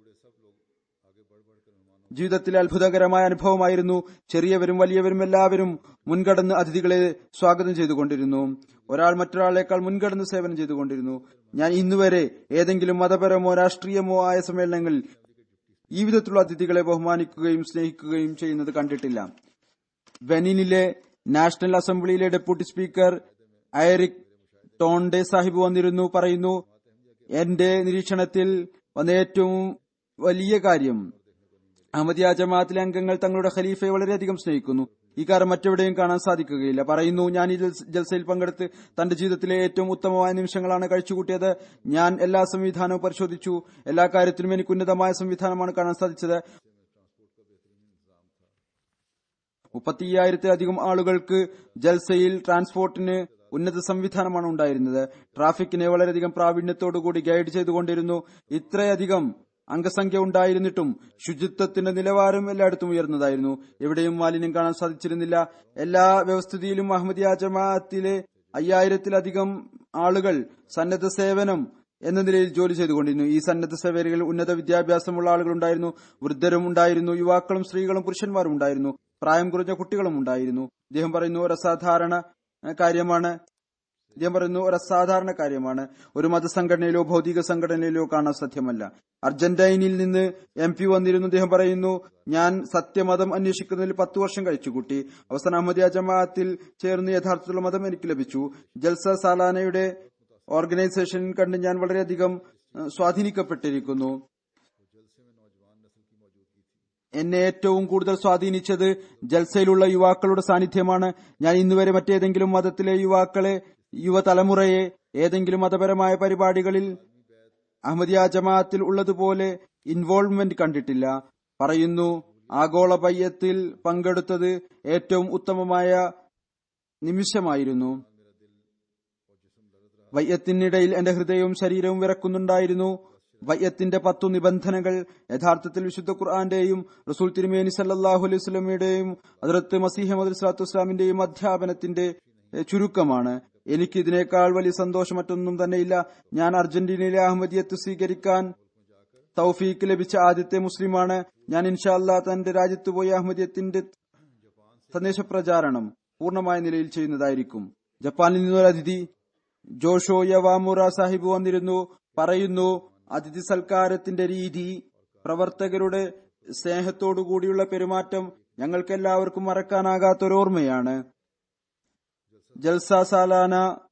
ജീവിതത്തിലെ അത്ഭുതകരമായ അനുഭവമായിരുന്നു ചെറിയവരും വലിയവരും എല്ലാവരും മുൻകടന്ന് അതിഥികളെ സ്വാഗതം ചെയ്തുകൊണ്ടിരുന്നു ഒരാൾ മറ്റൊരാളേക്കാൾ മുൻകടന്ന് സേവനം ചെയ്തുകൊണ്ടിരുന്നു ഞാൻ ഇന്നുവരെ ഏതെങ്കിലും മതപരമോ രാഷ്ട്രീയമോ ആയ സമ്മേളനങ്ങളിൽ ഈ വിധത്തിലുള്ള അതിഥികളെ ബഹുമാനിക്കുകയും സ്നേഹിക്കുകയും ചെയ്യുന്നത് കണ്ടിട്ടില്ല ബെനിനിലെ national assembly deputy speaker Eric Tonde Sahib വന്നിരുന്നു പറയുന്നു എന്റെ നിരീക്ഷണത്തിൽ വന്ന ഏറ്റവും വലിയ കാര്യം അഹമ്മദിയ ജമാഅത്തിലെ അംഗങ്ങൾ തങ്ങളുടെ ഖലീഫയെ വളരെയധികം സ്നേഹിക്കുന്നു ഈ കാര്യം മറ്റെവിടെയും കാണാൻ സാധിക്കുകയില്ല പറയുന്നു ഞാൻ ഈ ജൽസ- ജൽസയിൽ പങ്കെടുത്ത് തന്റെ ജീവിതത്തിലെ ഏറ്റവും ഉത്തമമായ നിമിഷങ്ങളാണ് കഴിച്ചുകൂട്ടിയത് ഞാൻ എല്ലാ സംവിധാനവും പരിശോധിച്ചു എല്ലാ കാര്യത്തിലും എനിക്ക് ഉന്നതമായ സംവിധാനമാണ് കാണാൻ സാധിച്ചത് മുപ്പത്തിയ്യായിരത്തിലധികം ആളുകൾക്ക് ജൽസയിൽ ട്രാൻസ്പോർട്ടിന് ഉന്നത സംവിധാനമാണ് ഉണ്ടായിരുന്നത് ട്രാഫിക്കിനെ വളരെയധികം പ്രാവീണ്യത്തോടുകൂടി ഗൈഡ് ചെയ്തുകൊണ്ടിരുന്നു ഇത്രയധികം അംഗസംഖ്യ ഉണ്ടായിരുന്നിട്ടും ശുചിത്വത്തിന്റെ നിലവാരം എല്ലായിടത്തും ഉയർന്നതായിരുന്നു എവിടെയും മാലിന്യം കാണാൻ സാധിച്ചിരുന്നില്ല എല്ലാ വ്യവസ്ഥിതിയിലും അഹമ്മദിയ ജമാഅത്തിലെ അയ്യായിരത്തിലധികം ആളുകൾ സന്നദ്ധ സേവനം എന്ന നിലയിൽ ജോലി ചെയ്തുകൊണ്ടിരുന്നു ഈ സന്നദ്ധ സേവകരിൽ ഉന്നത വിദ്യാഭ്യാസമുള്ള ആളുകളുണ്ടായിരുന്നു വൃദ്ധരും ഉണ്ടായിരുന്നു യുവാക്കളും സ്ത്രീകളും പുരുഷന്മാരും ഉണ്ടായിരുന്നു പ്രായം കുറഞ്ഞ കുട്ടികളും ഉണ്ടായിരുന്നു ഇദ്ദേഹം പറയുന്നു ഒരു അസാധാരണ ഏഹ്, കാര്യമാണ് ഇദ്ദേഹം പറയുന്നു ഒരു അസാധാരണ കാര്യമാണ് ഒരു മതസംഘടനയിലോ ഭൗതിക സംഘടനയിലോ കാണാൻ സാധ്യമല്ല അർജന്റൈനിൽ നിന്ന് എം പി വന്നിരുന്നു അദ്ദേഹം പറയുന്നു ഞാൻ സത്യമതം അന്വേഷിക്കുന്നതിൽ പത്ത് വർഷം കഴിച്ചുകൂട്ടി അവസാനം അഹമ്മദിയ ജമാഅത്തിൽ ചേർന്ന് യഥാർത്ഥത്തിലുള്ള മതം എനിക്ക് ലഭിച്ചു ജൽസ സാലാനയുടെ ഓർഗനൈസേഷൻ കണ്ട് ഞാൻ വളരെയധികം ഏഹ്, സ്വാധീനിക്കപ്പെട്ടിരിക്കുന്നു എന്നെ ഏറ്റവും കൂടുതൽ സ്വാധീനിച്ചത് ജൽസയിലുള്ള യുവാക്കളുടെ സാന്നിധ്യമാണ് ഞാൻ ഇന്നുവരെ മറ്റേതെങ്കിലും മതത്തിലെ യുവാക്കളെ യുവതലമുറയെ ഏതെങ്കിലും മതപരമായ പരിപാടികളിൽ അഹമ്മദിയ ജമാഅത്തിൽ ഉള്ളതുപോലെ ഇൻവോൾവ്മെന്റ് കണ്ടിട്ടില്ല പറയുന്നു ആഗോള ബയ്യത്തിൽ പങ്കെടുത്തത് ഏറ്റവും ഉത്തമമായ നിമിഷമായിരുന്നു വയ്യത്തിനിടയിൽ എന്റെ ഹൃദയവും ശരീരവും വിറക്കുന്നുണ്ടായിരുന്നു വയ്യത്തിന്റെ പത്തു നിബന്ധനകൾ യഥാർത്ഥത്തിൽ വിശുദ്ധ ഖുർആന്റെയും റസൂൽ തിരുമേനി സല്ലാഹു അലൈഹി സ്വലമയുടെയും അതിർത്ത് മസീഹ് മദ് സ്വലാത്തു വസ്സലാമിന്റെയും അധ്യാപനത്തിന്റെ എ, ചുരുക്കമാണ് എനിക്ക് ഇതിനേക്കാൾ വലിയ സന്തോഷം മറ്റൊന്നും തന്നെയില്ല ഞാൻ അർജന്റീനയിലെ അഹമ്മദിയത്ത് സ്വീകരിക്കാൻ തൗഫീക്ക് ലഭിച്ച ആദ്യത്തെ മുസ്ലിമാണ് ഞാൻ ഇൻഷാല്ലാ തന്റെ രാജ്യത്ത് പോയി അഹമ്മദിയത്തിന്റെ സന്ദേശപ്രചാരണം പൂർണ്ണമായ നിലയിൽ ചെയ്യുന്നതായിരിക്കും ജപ്പാനിൽ നിന്നൊരു അതിഥി ജോഷോ യവാമുറ സാഹിബ് വന്നിരുന്നു പറയുന്നു അതിഥി സൽക്കാരത്തിന്റെ രീതി പ്രവർത്തകരുടെ സ്നേഹത്തോടുകൂടിയുള്ള പെരുമാറ്റം ഞങ്ങൾക്കെല്ലാവർക്കും മറക്കാനാകാത്തൊരോർമ്മയാണ് ജൽസ സാലാന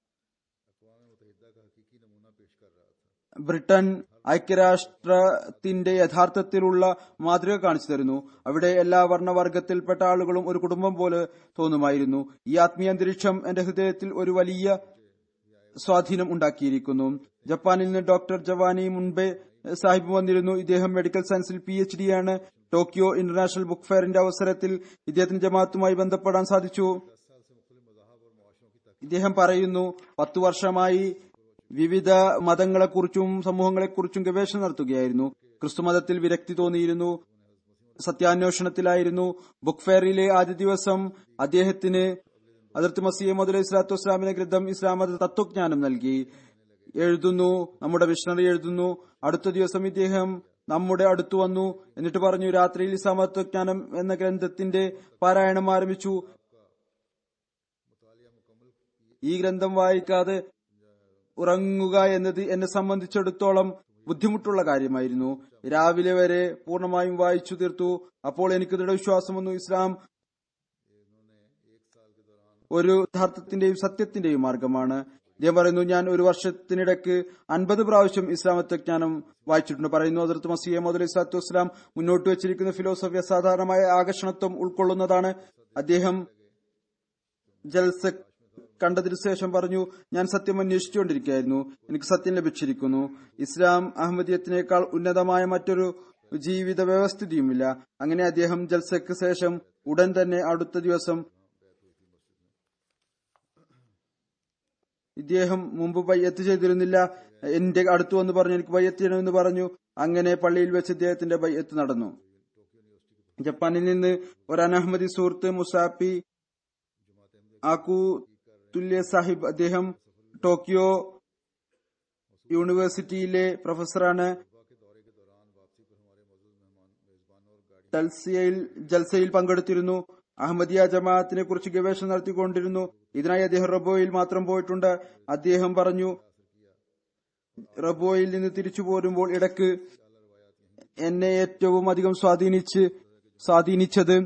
ബ്രിട്ടൻ ഐക്യരാഷ്ട്രത്തിന്റെ യഥാർത്ഥത്തിലുള്ള മാതൃക കാണിച്ചു തരുന്നു അവിടെ എല്ലാ വർണ്ണവർഗത്തിൽപ്പെട്ട ആളുകളും ഒരു കുടുംബം പോലെ തോന്നുമായിരുന്നു ഈ ആത്മീയ അന്തരീക്ഷം എന്റെ ഹൃദയത്തിൽ ഒരു വലിയ സ്വാധീനം ഉണ്ടാക്കിയിരിക്കുന്നു ജപ്പാനിൽ നിന്ന് ഡോക്ടർ ജവാനി മുൻപേ സാഹിബ് വന്നിരുന്നു ഇദ്ദേഹം മെഡിക്കൽ സയൻസിൽ പി എച്ച് ഡി ആണ് ടോക്കിയോ ഇന്റർനാഷണൽ ബുക്ക് ഫെയറിന്റെ അവസരത്തിൽ ഇദ്ദേഹത്തിന് ജമാഅത്തുമായി ബന്ധപ്പെടാൻ സാധിച്ചു ഇദ്ദേഹം പറയുന്നു പത്തു വർഷമായി വിവിധ മതങ്ങളെക്കുറിച്ചും സമൂഹങ്ങളെക്കുറിച്ചും ഗവേഷണം നടത്തുകയായിരുന്നു ക്രിസ്തുമതത്തിൽ വിരക്തി തോന്നിയിരുന്നു സത്യാന്വേഷണത്തിലായിരുന്നു ബുക്ക് ഫെയറിലെ ആദ്യ ദിവസം അദ്ദേഹത്തിന് അതിർത്തി മസീം അലൈഹി സ്വലാത്തു വസ്സലാമിന്റെ ഗ്രന്ഥം ഇസ്ലാം മത തത്വജ്ഞാനം നൽകി എഴുതുന്നു നമ്മുടെ മിഷണറി എഴുതുന്നു അടുത്ത ദിവസം ഇദ്ദേഹം നമ്മുടെ അടുത്തു വന്നു എന്നിട്ട് പറഞ്ഞു രാത്രിയിൽ ഇസ്ലാം തത്വജ്ഞാനം എന്ന ഗ്രന്ഥത്തിന്റെ പാരായണം ആരംഭിച്ചു ഈ ഗ്രന്ഥം വായിക്കാതെ ഉറങ്ങുക എന്നത് എന്നെ സംബന്ധിച്ചിടത്തോളം ബുദ്ധിമുട്ടുള്ള കാര്യമായിരുന്നു രാവിലെ വരെ പൂർണ്ണമായും വായിച്ചു തീർത്തു അപ്പോൾ എനിക്ക് ദൃഢവിശ്വാസം വന്നു ഇസ്ലാം ഒരു യഥാർത്ഥത്തിന്റെയും സത്യത്തിന്റെയും മാർഗമാണ് ഇദ്ദേഹം പറയുന്നു ഞാൻ ഒരു വർഷത്തിനിടയ്ക്ക് അൻപത് പ്രാവശ്യം ഇസ്ലാം തത്വജ്ഞാനം വായിച്ചിട്ടുണ്ട് പറയുന്നു അതിർത്ത് മസിയ മുതൽ ഇസ്ലാത്തു വസ്സലാം മുന്നോട്ട് വെച്ചിരിക്കുന്ന ഫിലോസഫി അസാധാരണമായ ആകർഷണത്വം ഉൾക്കൊള്ളുന്നതാണ് അദ്ദേഹം ജൽസ കണ്ടതിനു ശേഷം പറഞ്ഞു ഞാൻ സത്യം അന്വേഷിച്ചുകൊണ്ടിരിക്കുകയായിരുന്നു എനിക്ക് സത്യം ലഭിച്ചിരിക്കുന്നു ഇസ്ലാം അഹമ്മദിയത്തിനേക്കാൾ ഉന്നതമായ മറ്റൊരു ജീവിത വ്യവസ്ഥിതിയുമില്ല അങ്ങനെ അദ്ദേഹം ജൽസയ്ക്ക് ശേഷം ഉടൻ തന്നെ അടുത്ത ദിവസം ഇദ്ദേഹം മുമ്പ് ബയ്യത്ത് ചെയ്തിരുന്നില്ല എന്റെ അടുത്തു വന്ന് പറഞ്ഞു എനിക്ക് ബയ്യത്ത് ചെയ്യണമെന്ന് പറഞ്ഞു അങ്ങനെ പള്ളിയിൽ വെച്ച് ഇദ്ദേഹത്തിന്റെ ബയ്യത്ത് നടന്നു ജപ്പാനിൽ നിന്ന് ഒരു അനഹമ്മദി സുഹൃത്ത് മുസാഫി ആക്കു തുല്യ സാഹിബ് അദ്ദേഹം ടോക്കിയോ യൂണിവേഴ്സിറ്റിയിലെ പ്രൊഫസറാണ് ടൽസിയയിൽ ജൽസയിൽ പങ്കെടുത്തിരുന്നു അഹമ്മദിയ ജമാഅത്തിനെ കുറിച്ച് ഗവേഷണം നടത്തിക്കൊണ്ടിരുന്നു ഇതിനായി അദ്ദേഹം റബോയിൽ മാത്രം പോയിട്ടുണ്ട് അദ്ദേഹം പറഞ്ഞു റബോയിൽ നിന്ന് തിരിച്ചു പോരുമ്പോൾ ഇടക്ക് എന്നെ ഏറ്റവും അധികം സ്വാധീനിച്ച് സ്വാധീനിച്ചത്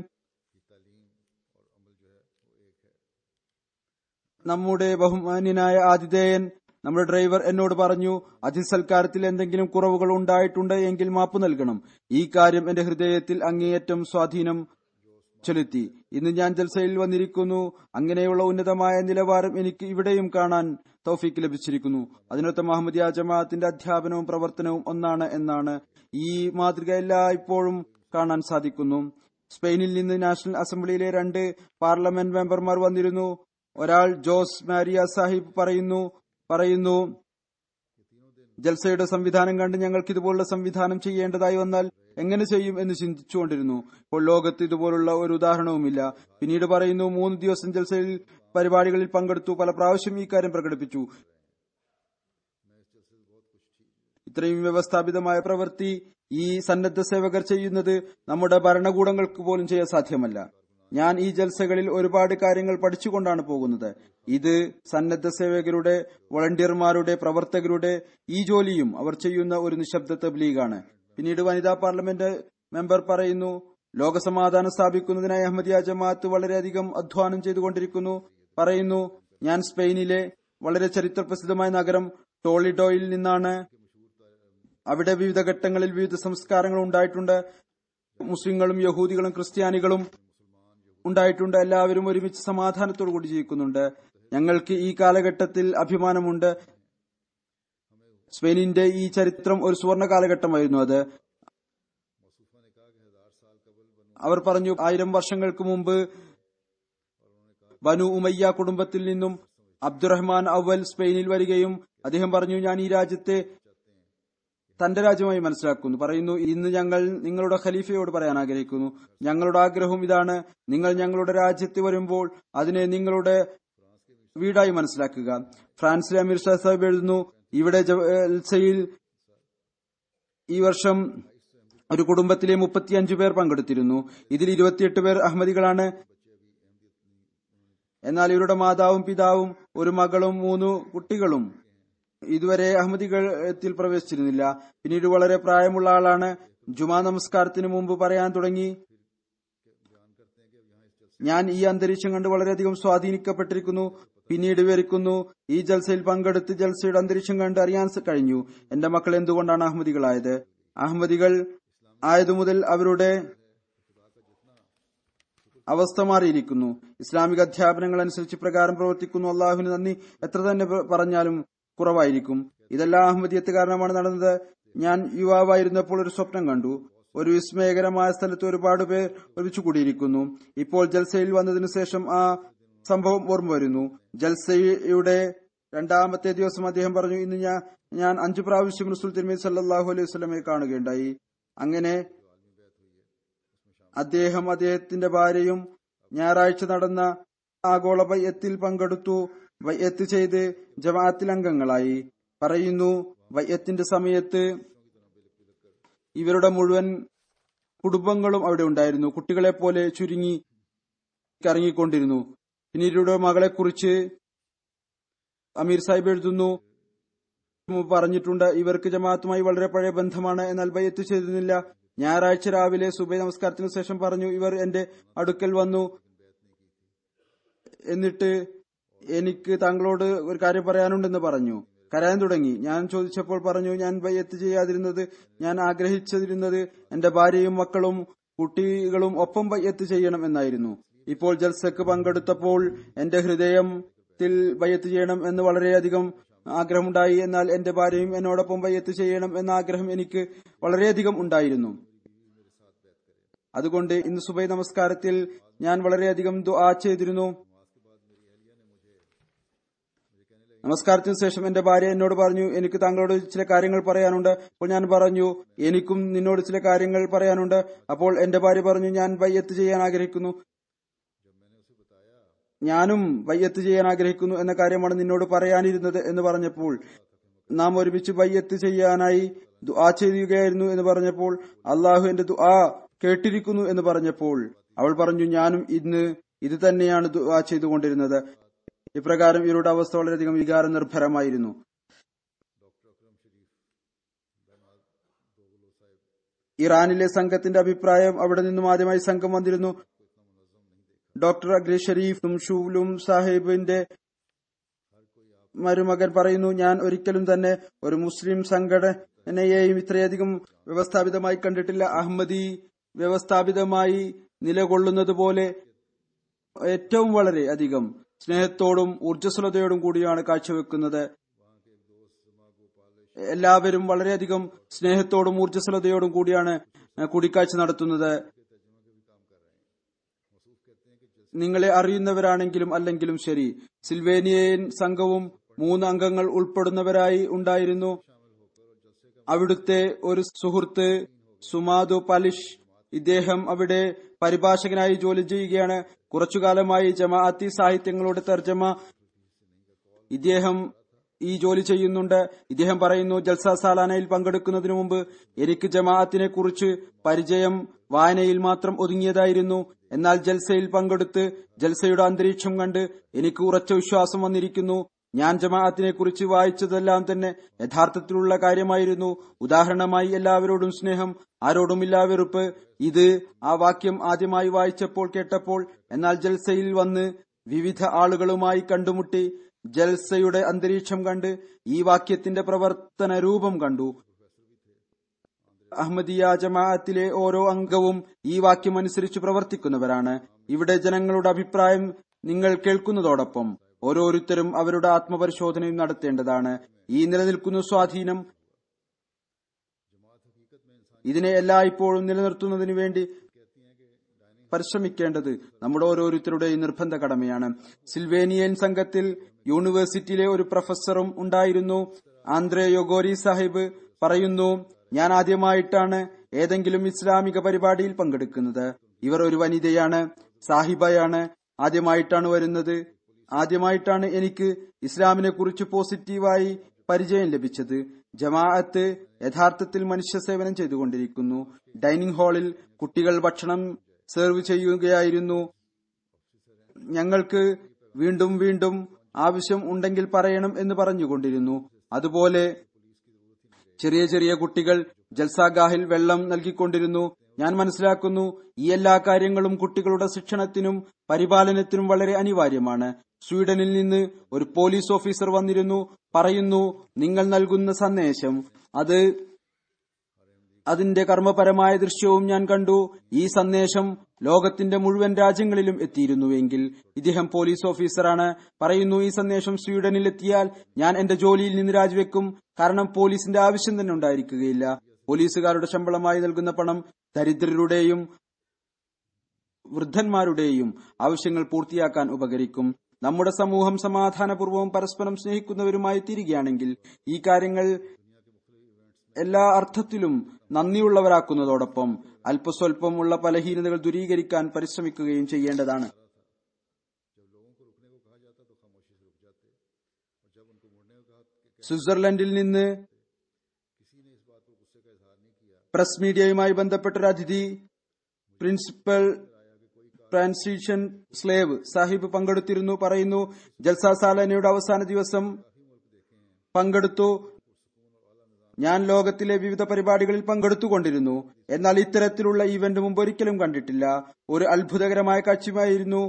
നമ്മുടെ ബഹുമാന്യനായ ആതിഥേയൻ നമ്മുടെ ഡ്രൈവർ എന്നോട് പറഞ്ഞു അതിസൽക്കാരത്തിൽ എന്തെങ്കിലും കുറവുകൾ ഉണ്ടായിട്ടുണ്ട് എങ്കിൽ മാപ്പ് നൽകണം ഈ കാര്യം എന്റെ ഹൃദയത്തിൽ അങ്ങേയറ്റം സ്വാധീനം ചെലുത്തി ഇന്ന് ഞാൻ ജൽസയിൽ വന്നിരിക്കുന്നു അങ്ങനെയുള്ള ഉന്നതമായ നിലവാരം എനിക്ക് ഇവിടെയും കാണാൻ തൗഫീക്ക് ലഭിച്ചിരിക്കുന്നു അതിനൊത്ത മഹമ്മദിയ ജമാഅത്തിന്റെ അധ്യാപനവും പ്രവർത്തനവും ഒന്നാണ് എന്നാണ് ഈ മാതൃക എല്ലായ്പ്പോഴും കാണാൻ സാധിക്കുന്നു സ്പെയിനിൽ നിന്ന് നാഷണൽ അസംബ്ലിയിലെ രണ്ട് പാർലമെന്റ് മെമ്പർമാർ വന്നിരുന്നു ഒരാൾ ജോസ് മാരിയ സാഹിബ് പറയുന്നു പറയുന്നു ജൽസയുടെ സംവിധാനം കണ്ട് ഞങ്ങൾക്ക് ഇതുപോലുള്ള സംവിധാനം ചെയ്യേണ്ടതായി വന്നാൽ എങ്ങനെ ചെയ്യും എന്ന് ചിന്തിച്ചുകൊണ്ടിരുന്നു ഇപ്പോൾ ലോകത്ത് ഇതുപോലുള്ള ഒരു ഉദാഹരണവുമില്ല പിന്നീട് പറയുന്നു മൂന്ന് ദിവസം ജൽസയിൽ പരിപാടികളിൽ പങ്കെടുത്തു പല പ്രാവശ്യം ഈ കാര്യം പ്രകടിപ്പിച്ചു ഇത്രയും വ്യവസ്ഥാപിതമായ പ്രവൃത്തി ഈ സന്നദ്ധ സേവകർ ചെയ്യുന്നത് നമ്മുടെ ഭരണകൂടങ്ങൾക്ക് പോലും ചെയ്യാൻ സാധ്യമല്ല ഞാൻ ഈ ജൽസകളിൽ ഒരുപാട് കാര്യങ്ങൾ പഠിച്ചുകൊണ്ടാണ് പോകുന്നത് ഇത് സന്നദ്ധ സേവകരുടെ വളണ്ടിയർമാരുടെ പ്രവർത്തകരുടെ ഈ ജോലിയും അവർ ചെയ്യുന്ന ഒരു നിശബ്ദ തബ്ലീഗാണ് പിന്നീട് വനിതാ പാർലമെന്റ് മെമ്പർ പറയുന്നു ലോകസമാധാനം സ്ഥാപിക്കുന്നതിനായി അഹമ്മദിയ ജമാഅത്ത് വളരെയധികം അധ്വാനം ചെയ്തുകൊണ്ടിരിക്കുന്നു പറയുന്നു ഞാൻ സ്പെയിനിലെ വളരെ ചരിത്രപ്രസിദ്ധമായ നഗരം ടോളിഡോയിൽ നിന്നാണ് അവിടെ വിവിധ ഘട്ടങ്ങളിൽ വിവിധ സംസ്കാരങ്ങൾ ഉണ്ടായിട്ടുണ്ട് മുസ്ലിങ്ങളും യഹൂദികളും ക്രിസ്ത്യാനികളും ഉണ്ടായിട്ടുണ്ട് എല്ലാവരും ഒരുമിച്ച് സമാധാനത്തോടു കൂടി ജീവിക്കുന്നുണ്ട് ഞങ്ങൾക്ക് ഈ കാലഘട്ടത്തിൽ അഭിമാനമുണ്ട് സ്പെയിനിന്റെ ഈ ചരിത്രം ഒരു സുവർണ കാലഘട്ടമായിരുന്നു അത് അവർ പറഞ്ഞു ആയിരം വർഷങ്ങൾക്ക് മുമ്പ് ബനു ഉമയ്യ കുടുംബത്തിൽ നിന്നും അബ്ദുറഹ്മാൻ അവൽ സ്പെയിനിൽ വരികയും അദ്ദേഹം പറഞ്ഞു ഞാൻ ഈ രാജ്യത്തെ തന്റെ രാജ്യമായി മനസ്സിലാക്കുന്നു പറയുന്നു ഇന്ന് ഞങ്ങൾ നിങ്ങളുടെ ഖലീഫയോട് പറയാൻ ആഗ്രഹിക്കുന്നു ഞങ്ങളുടെ ആഗ്രഹം ഇതാണ് നിങ്ങൾ ഞങ്ങളുടെ രാജ്യത്ത് വരുമ്പോൾ അതിനെ നിങ്ങളുടെ വീടായി മനസ്സിലാക്കുക ഫ്രാൻസിലെ അമീർ ഷാ സാഹിബ് എഴുതുന്നു ഇവിടെ ജൽസയിൽ ഈ വർഷം ഒരു കുടുംബത്തിലെ മുപ്പത്തിയഞ്ചു പേർ പങ്കെടുത്തിരുന്നു ഇതിൽ ഇരുപത്തിയെട്ട് പേർ അഹമ്മദികളാണ് എന്നാൽ ഇവരുടെ മാതാവും പിതാവും ഒരു മകളും മൂന്ന് കുട്ടികളും ഇതുവരെ അഹമ്മദികളത്തിൽ പ്രവേശിച്ചിരുന്നില്ല പിന്നീട് വളരെ പ്രായമുള്ള ആളാണ് ജുമാ നമസ്കാരത്തിന് മുമ്പ് പറയാൻ തുടങ്ങി ഞാൻ ഈ അന്തരീക്ഷം കണ്ട് വളരെയധികം സ്വാധീനിക്കപ്പെട്ടിരിക്കുന്നു പിന്നീട് വിവരിക്കുന്നു ഈ ജൽസയിൽ പങ്കെടുത്ത് ജൽസയുടെ അന്തരീക്ഷം കണ്ട് അറിയാൻ കഴിഞ്ഞു എന്റെ മക്കൾ എന്തുകൊണ്ടാണ് അഹമ്മദികളായത് അഹമ്മദികൾ ആയതു മുതൽ അവരുടെ അവസ്ഥ മാറിയിരിക്കുന്നു ഇസ്ലാമിക അധ്യാപനങ്ങൾ അനുസരിച്ച് പ്രകാരം പ്രവർത്തിക്കുന്നു അള്ളാഹുവിന് നന്ദി എത്ര തന്നെ പറഞ്ഞാലും കുറവായിരിക്കും ഇതെല്ലാം അഹമ്മദിയത്ത് കാരണമാണ് നടന്നത് ഞാൻ യുവാവായിരുന്നപ്പോൾ ഒരു സ്വപ്നം കണ്ടു ഒരു വിസ്മയകരമായ സ്ഥലത്ത് ഒരുപാട് പേർ ഒരുമിച്ച് കൂടിയിരിക്കുന്നു ഇപ്പോൾ ജൽസയിൽ വന്നതിനു ശേഷം ആ സംഭവം ഓർമ്മ വരുന്നു ജൽസയുടെ രണ്ടാമത്തെ ദിവസം അദ്ദേഹം പറഞ്ഞു ഇന്ന് ഞാൻ ഞാൻ അഞ്ചു പ്രാവശ്യം റസൂൽ തിരുമേനി സല്ലാഹു അലൈഹി വസ്ലമെ കാണുകയുണ്ടായി അങ്ങനെ അദ്ദേഹം അദ്ദേഹത്തിന്റെ ഭാര്യയും ഞായറാഴ്ച നടന്ന ആഗോള വയ്യത്തിൽ പങ്കെടുത്തു വയ്യത്ത് ചെയ്ത് ജമാഅത്തിൽ അംഗങ്ങളായി പറയുന്നു വയ്യത്തിന്റെ സമയത്ത് ഇവരുടെ മുഴുവൻ കുടുംബങ്ങളും അവിടെ ഉണ്ടായിരുന്നു കുട്ടികളെ പോലെ ചുരുങ്ങി കറങ്ങിക്കൊണ്ടിരുന്നു പിന്നീട് ഇവരുടെ മകളെ കുറിച്ച് അമീർ സാഹിബ് എഴുതുന്നു പറഞ്ഞിട്ടുണ്ട് ഇവർക്ക് ജമാഅത്തുമായി വളരെ പഴയ ബന്ധമാണ് എന്നാൽ ബയ്യത്ത് ചെയ്തിരുന്നില്ല ഞായറാഴ്ച രാവിലെ സുബൈ നമസ്കാരത്തിന് ശേഷം പറഞ്ഞു ഇവർ എന്റെ അടുക്കൽ വന്നു എന്നിട്ട് എനിക്ക് താങ്കളോട് ഒരു കാര്യം പറയാനുണ്ടെന്ന് പറഞ്ഞു കരയാൻ തുടങ്ങി ഞാൻ ചോദിച്ചപ്പോൾ പറഞ്ഞു ഞാൻ ബയ്യത്ത് ചെയ്യാതിരുന്നത് ഞാൻ ആഗ്രഹിച്ചിരുന്നത് എന്റെ ഭാര്യയും മക്കളും കുട്ടികളും ഒപ്പം ബയ്യത്ത് ചെയ്യണം എന്നായിരുന്നു ഇപ്പോൾ ജൽസക്ക് പങ്കെടുത്തപ്പോൾ എന്റെ ഹൃദയത്തിൽ ബയ്യത്ത് ചെയ്യണം എന്ന് വളരെയധികം ആഗ്രഹമുണ്ടായി എന്നാൽ എന്റെ ഭാര്യയും എന്നോടൊപ്പം ബയ്യത്ത് ചെയ്യണം എന്ന ആഗ്രഹം എനിക്ക് വളരെയധികം ഉണ്ടായിരുന്നു അതുകൊണ്ട് ഇന്ന് സുബൈ നമസ്കാരത്തിൽ ഞാൻ വളരെയധികം ദുആ ചെയ്തിരുന്നു നമസ്കാരത്തിന് ശേഷം എന്റെ ഭാര്യ എന്നോട് പറഞ്ഞു എനിക്ക് താങ്കളോട് ചില കാര്യങ്ങൾ പറയാനുണ്ട് അപ്പോൾ ഞാൻ പറഞ്ഞു എനിക്കും നിന്നോട് ചില കാര്യങ്ങൾ പറയാനുണ്ട് അപ്പോൾ എന്റെ ഭാര്യ പറഞ്ഞു ഞാൻ വയ്യത്ത് ചെയ്യാൻ ആഗ്രഹിക്കുന്നു ഞാനും വയ്യത്ത് ചെയ്യാൻ ആഗ്രഹിക്കുന്നു എന്ന കാര്യമാണ് നിന്നോട് പറയാനിരുന്നത് എന്ന് പറഞ്ഞപ്പോൾ നാം ഒരുമിച്ച് വയ്യത്ത് ചെയ്യാനായി ദുആ ചെയ്യുകയായിരുന്നു എന്ന് പറഞ്ഞപ്പോൾ അള്ളാഹു എന്റെ ദുആ കേട്ടിരിക്കുന്നു എന്ന് പറഞ്ഞപ്പോൾ അവൾ പറഞ്ഞു ഞാനും ഇന്ന് ഇത് തന്നെയാണ് ദുആ ചെയ്തുകൊണ്ടിരുന്നത് ഇപ്രകാരം ഇവരുടെ അവസ്ഥ വളരെയധികം വികാര നിർഭരമായിരുന്നു ഇറാനിലെ സംഘത്തിന്റെ അഭിപ്രായം അവിടെ നിന്നും ആദ്യമായി സംഘം വന്നിരുന്നു ഡോക്ടർ അഗ്രി ഷരീഫും ഷൂലും സാഹിബിന്റെ മരുമകൻ പറയുന്നു ഞാൻ ഒരിക്കലും തന്നെ ഒരു മുസ്ലിം സംഘടനയെയും ഇത്രയധികം വ്യവസ്ഥാപിതമായി കണ്ടിട്ടില്ല അഹമ്മദി വ്യവസ്ഥാപിതമായി നിലകൊള്ളുന്നത് പോലെ ഏറ്റവും വളരെ അധികം സ്നേഹത്തോടും ഊർജ്ജസ്വലതയോടും കൂടിയാണ് കാഴ്ചവെക്കുന്നത് എല്ലാവരും വളരെയധികം സ്നേഹത്തോടും ഊർജ്ജസ്വലതയോടും കൂടിയാണ് കൂടിക്കാഴ്ച നടത്തുന്നത് നിങ്ങളെ അറിയുന്നവരാണെങ്കിലും അല്ലെങ്കിലും ശരി സിൽവേനിയൻ സംഘവും മൂന്ന് അംഗങ്ങൾ ഉൾപ്പെടുന്നവരായി ഉണ്ടായിരുന്നു അവിടുത്തെ ഒരു സുഹൃത്ത് സുമാദു പലിഷ് ഇദ്ദേഹം അവിടെ പരിഭാഷകനായി ജോലി ചെയ്യുകയാണ് കുറച്ചുകാലമായി ജമാഅത്തി സാഹിത്യങ്ങളുടെ തർജ്ജമ ഇദ്ദേഹം ഈ ജോലി ചെയ്യുന്നുണ്ട് ഇദ്ദേഹം പറയുന്നു ജൽസ സാലാനയിൽ പങ്കെടുക്കുന്നതിനു മുമ്പ് എനിക്ക് ജമാഅത്തിനെ കുറിച്ച് പരിചയം വായനയിൽ മാത്രം ഒതുങ്ങിയതായിരുന്നു എന്നാൽ ജൽസയിൽ പങ്കെടുത്ത് ജൽസയുടെ അന്തരീക്ഷം കണ്ട് എനിക്ക് ഉറച്ച വിശ്വാസം വന്നിരിക്കുന്നു ഞാൻ ജമാഅത്തിനെ കുറിച്ച് വായിച്ചതെല്ലാം തന്നെ യഥാർത്ഥത്തിലുള്ള കാര്യമായിരുന്നു ഉദാഹരണമായി എല്ലാവരോടും സ്നേഹം ആരോടുമില്ല വെറുപ്പ് ഇത് ആ വാക്യം ആദ്യമായി വായിച്ചപ്പോൾ കേട്ടപ്പോൾ എന്നാൽ ജൽസയിൽ വന്ന് വിവിധ ആളുകളുമായി കണ്ടുമുട്ടി ജൽസയുടെ അന്തരീക്ഷം കണ്ട് ഈ വാക്യത്തിന്റെ പ്രവർത്തന രൂപം കണ്ടു അഹമ്മദിയ ജമാഅത്തിലെ ഓരോ അംഗവും ഈ വാക്യം അനുസരിച്ച് പ്രവർത്തിക്കുന്നവരാണ് ഇവിടെ ജനങ്ങളുടെ അഭിപ്രായം നിങ്ങൾ കേൾക്കുന്നതോടൊപ്പം ഓരോരുത്തരും അവരുടെ ആത്മപരിശോധനയും നടത്തേണ്ടതാണ് ഈ നിലനിൽക്കുന്ന സ്വാധീനം ഇതിനെ എല്ലായ്പ്പോഴും നിലനിർത്തുന്നതിനു വേണ്ടി പരിശ്രമിക്കേണ്ടത് നമ്മുടെ ഓരോരുത്തരുടെയും നിർബന്ധ കടമയാണ് സിൽവേനിയൻ സംഘത്തിൽ യൂണിവേഴ്സിറ്റിയിലെ ഒരു പ്രൊഫസറും ഉണ്ടായിരുന്നു ആന്ത്രേ യോഗോരി സാഹിബ് പറയുന്നു ഞാൻ ആദ്യമായിട്ടാണ് ഏതെങ്കിലും ഇസ്ലാമിക പരിപാടിയിൽ പങ്കെടുക്കുന്നത് ഇവർ ഒരു വനിതയാണ് സാഹിബയാണ് ആദ്യമായിട്ടാണ് വരുന്നത് ആദ്യമായിട്ടാണ് എനിക്ക് ഇസ്ലാമിനെ കുറിച്ച് പോസിറ്റീവായി പരിചയം ലഭിച്ചത് ജമാഅത്ത് യഥാർത്ഥത്തിൽ മനുഷ്യ സേവനം ചെയ്തുകൊണ്ടിരിക്കുന്നു ഡൈനിങ് ഹാളിൽ കുട്ടികൾ ഭക്ഷണം സെർവ് ചെയ്യുകയായിരുന്നു ഞങ്ങൾക്ക് വീണ്ടും വീണ്ടും ആവശ്യം ഉണ്ടെങ്കിൽ പറയണം എന്ന് പറഞ്ഞുകൊണ്ടിരുന്നു അതുപോലെ ചെറിയ ചെറിയ കുട്ടികൾ ജൽസാഗാഹിൽ വെള്ളം നൽകിക്കൊണ്ടിരുന്നു ഞാൻ മനസ്സിലാക്കുന്നു ഈ എല്ലാ കാര്യങ്ങളും കുട്ടികളുടെ ശിക്ഷണത്തിനും പരിപാലനത്തിനും വളരെ അനിവാര്യമാണ് സ്വീഡനിൽ നിന്ന് ഒരു പോലീസ് ഓഫീസർ വന്നിരുന്നു പറയുന്നു നിങ്ങൾ നൽകുന്ന സന്ദേശം അത് അതിന്റെ കർമ്മപരമായ ദൃശ്യവും ഞാൻ കണ്ടു ഈ സന്ദേശം ലോകത്തിന്റെ മുഴുവൻ രാജ്യങ്ങളിലും എത്തിയിരുന്നുവെങ്കിൽ ഇദ്ദേഹം പോലീസ് ഓഫീസറാണ് പറയുന്നു ഈ സന്ദേശം സ്വീഡനിൽ എത്തിയാൽ ഞാൻ എന്റെ ജോലിയിൽ നിന്ന് രാജിവെക്കും കാരണം പോലീസിന്റെ ആവശ്യം തന്നെ ഉണ്ടായിരിക്കുകയില്ല പോലീസുകാരുടെ ശമ്പളമായി നൽകുന്ന പണം ദരിദ്രരുടെയും വൃദ്ധന്മാരുടെയും ആവശ്യങ്ങൾ പൂർത്തിയാക്കാൻ ഉപകരിക്കും നമ്മുടെ സമൂഹം സമാധാനപൂർവ്വവും പരസ്പരം സ്നേഹിക്കുന്നവരുമായി തീരുകയാണെങ്കിൽ ഈ കാര്യങ്ങൾ എല്ലാ അർത്ഥത്തിലും നന്ദിയുള്ളവരാക്കുന്നതോടൊപ്പം അല്പസ്വല്പം ഉള്ള ബലഹീനതകൾ ദൂരീകരിക്കാൻ പരിശ്രമിക്കുകയും ചെയ്യേണ്ടതാണ് സ്വിറ്റ്സർലൻഡിൽ നിന്ന് പ്രസ് മീഡിയയുമായി ബന്ധപ്പെട്ട ഒരു അതിഥി പ്രിൻസിപ്പൽ ട്രാൻസിഷൻ സ്ലേവ് സാഹിബ് പങ്കെടുത്തിരുന്നു പറയുന്നു ജൽസ സാലനയുടെ അവസാന ദിവസം പങ്കെടുത്തു ഞാൻ ലോകത്തിലെ വിവിധ പരിപാടികളിൽ പങ്കെടുത്തുകൊണ്ടിരുന്നു എന്നാൽ ഇത്തരത്തിലുള്ള ഇവന്റ് മുമ്പ് ഒരിക്കലും കണ്ടിട്ടില്ല ഒരു അത്ഭുതകരമായ കാഴ്ചയായിരുന്നു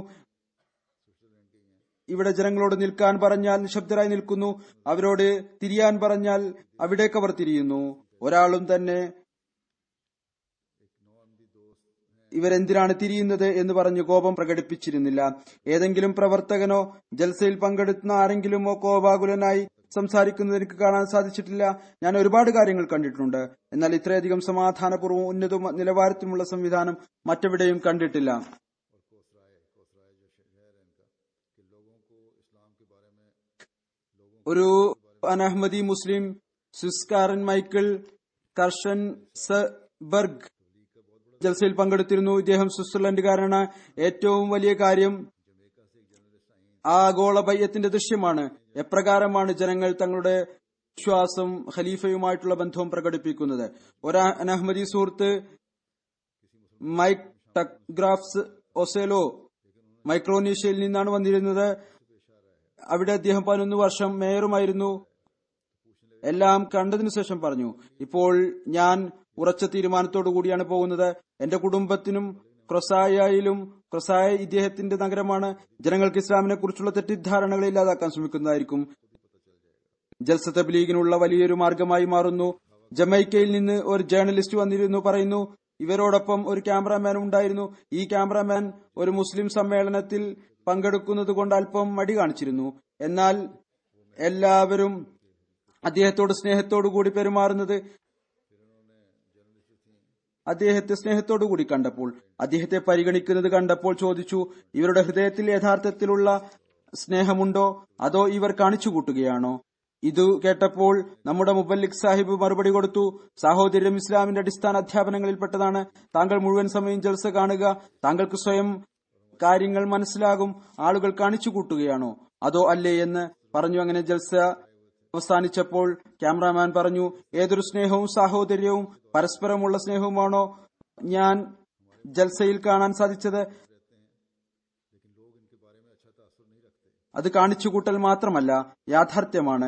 ഇവിടെ ജനങ്ങളോട് നിൽക്കാൻ പറഞ്ഞാൽ നിശബ്ദരായി നിൽക്കുന്നു അവരോട് തിരിയാൻ പറഞ്ഞാൽ അവിടേക്ക് അവർ തിരിയുന്നു ഒരാളും തന്നെ ഇവരെന്തിനാണ് തിരിയുന്നത് എന്ന് പറഞ്ഞ് കോപം പ്രകടിപ്പിച്ചിരുന്നില്ല ഏതെങ്കിലും പ്രവർത്തകനോ ജൽസയിൽ പങ്കെടുക്കുന്ന ആരെങ്കിലുമോ കോപാകുലനായി സംസാരിക്കുന്നത് എനിക്ക് കാണാൻ സാധിച്ചിട്ടില്ല ഞാൻ ഒരുപാട് കാര്യങ്ങൾ കണ്ടിട്ടുണ്ട് എന്നാൽ ഇത്രയധികം സമാധാനപൂർവ്വം ഉന്നത നിലവാരത്തിലുള്ള സംവിധാനം മറ്റെവിടെയും കണ്ടിട്ടില്ല ഒരു അനഹമ്മദി മുസ്ലിം സ്വിസ്കാരൻ മൈക്കിൾ കർഷൻ ബർഗ് ജൽസയിൽ പങ്കെടുത്തിരുന്നു ഇദ്ദേഹം സ്വിറ്റ്സർലൻഡുകാരനാണ് ഏറ്റവും വലിയ കാര്യം ആഗോള ബയ്യത്തിന്റെ ദൃശ്യമാണ് എപ്രകാരമാണ് ജനങ്ങൾ തങ്ങളുടെ വിശ്വാസം ഖലീഫയുമായിട്ടുള്ള ബന്ധവും പ്രകടിപ്പിക്കുന്നത് ഒരു അനഹമ്മദി സുഹൃത്ത് മൈക്ക് ടഗ്രാഫ്സ് ഒസേലോ മൈക്രോനീഷ്യയിൽ നിന്നാണ് വന്നിരുന്നത് അവിടെ അദ്ദേഹം പതിനൊന്ന് വർഷം മേയറുമായിരുന്നു എല്ലാം കണ്ടതിനു ശേഷം പറഞ്ഞു ഇപ്പോൾ ഞാൻ ഉറച്ച തീരുമാനത്തോടു കൂടിയാണ് പോകുന്നത് എന്റെ കുടുംബത്തിനും ക്രൊസായയിലും ക്രൊസായ ഇദ്ദേഹത്തിന്റെ നഗരമാണ് ജനങ്ങൾക്ക് ഇസ്ലാമിനെ കുറിച്ചുള്ള തെറ്റിദ്ധാരണകൾ ഇല്ലാതാക്കാൻ ശ്രമിക്കുന്നതായിരിക്കും ജൽസ തബ്ലീഗിനുള്ള വലിയൊരു മാർഗമായി മാറുന്നു ജമൈക്കയിൽ നിന്ന് ഒരു ജേർണലിസ്റ്റ് വന്നിരുന്നു പറയുന്നു ഇവരോടൊപ്പം ഒരു ക്യാമറാമാൻ ഉണ്ടായിരുന്നു ഈ ക്യാമറാമാൻ ഒരു മുസ്ലിം സമ്മേളനത്തിൽ പങ്കെടുക്കുന്നത് കൊണ്ട് അല്പം മടി കാണിച്ചിരുന്നു എന്നാൽ എല്ലാവരും അദ്ദേഹത്തോട് സ്നേഹത്തോടു കൂടി പെരുമാറുന്നത് അദ്ദേഹത്തെ സ്നേഹത്തോടു കൂടി കണ്ടപ്പോൾ അദ്ദേഹത്തെ പരിഗണിക്കുന്നത് കണ്ടപ്പോൾ ചോദിച്ചു ഇവരുടെ ഹൃദയത്തിൽ യഥാർത്ഥത്തിലുള്ള സ്നേഹമുണ്ടോ അതോ ഇവർ കാണിച്ചു കൂട്ടുകയാണോ ഇത് കേട്ടപ്പോൾ നമ്മുടെ മുബല്ലിക് സാഹിബ് മറുപടി കൊടുത്തു സാഹോദര്യം ഇസ്ലാമിന്റെ അടിസ്ഥാന അധ്യാപനങ്ങളിൽപ്പെട്ടതാണ് താങ്കൾ മുഴുവൻ സമയം ജൽസ കാണുക താങ്കൾക്ക് സ്വയം കാര്യങ്ങൾ മനസ്സിലാകും ആളുകൾ കാണിച്ചു കൂട്ടുകയാണോ അതോ അല്ലേ എന്ന് പറഞ്ഞു അങ്ങനെ ജൽസ അവസാനിച്ചപ്പോൾ ക്യാമറാമാൻ പറഞ്ഞു ഏതൊരു സ്നേഹവും സാഹോദര്യവും പരസ്പരമുള്ള സ്നേഹവുമാണോ ഞാൻ ജൽസയിൽ കാണാൻ സാധിച്ചത് അത് കാണിച്ചുകൂട്ടൽ മാത്രമല്ല യാഥാർത്ഥ്യമാണ്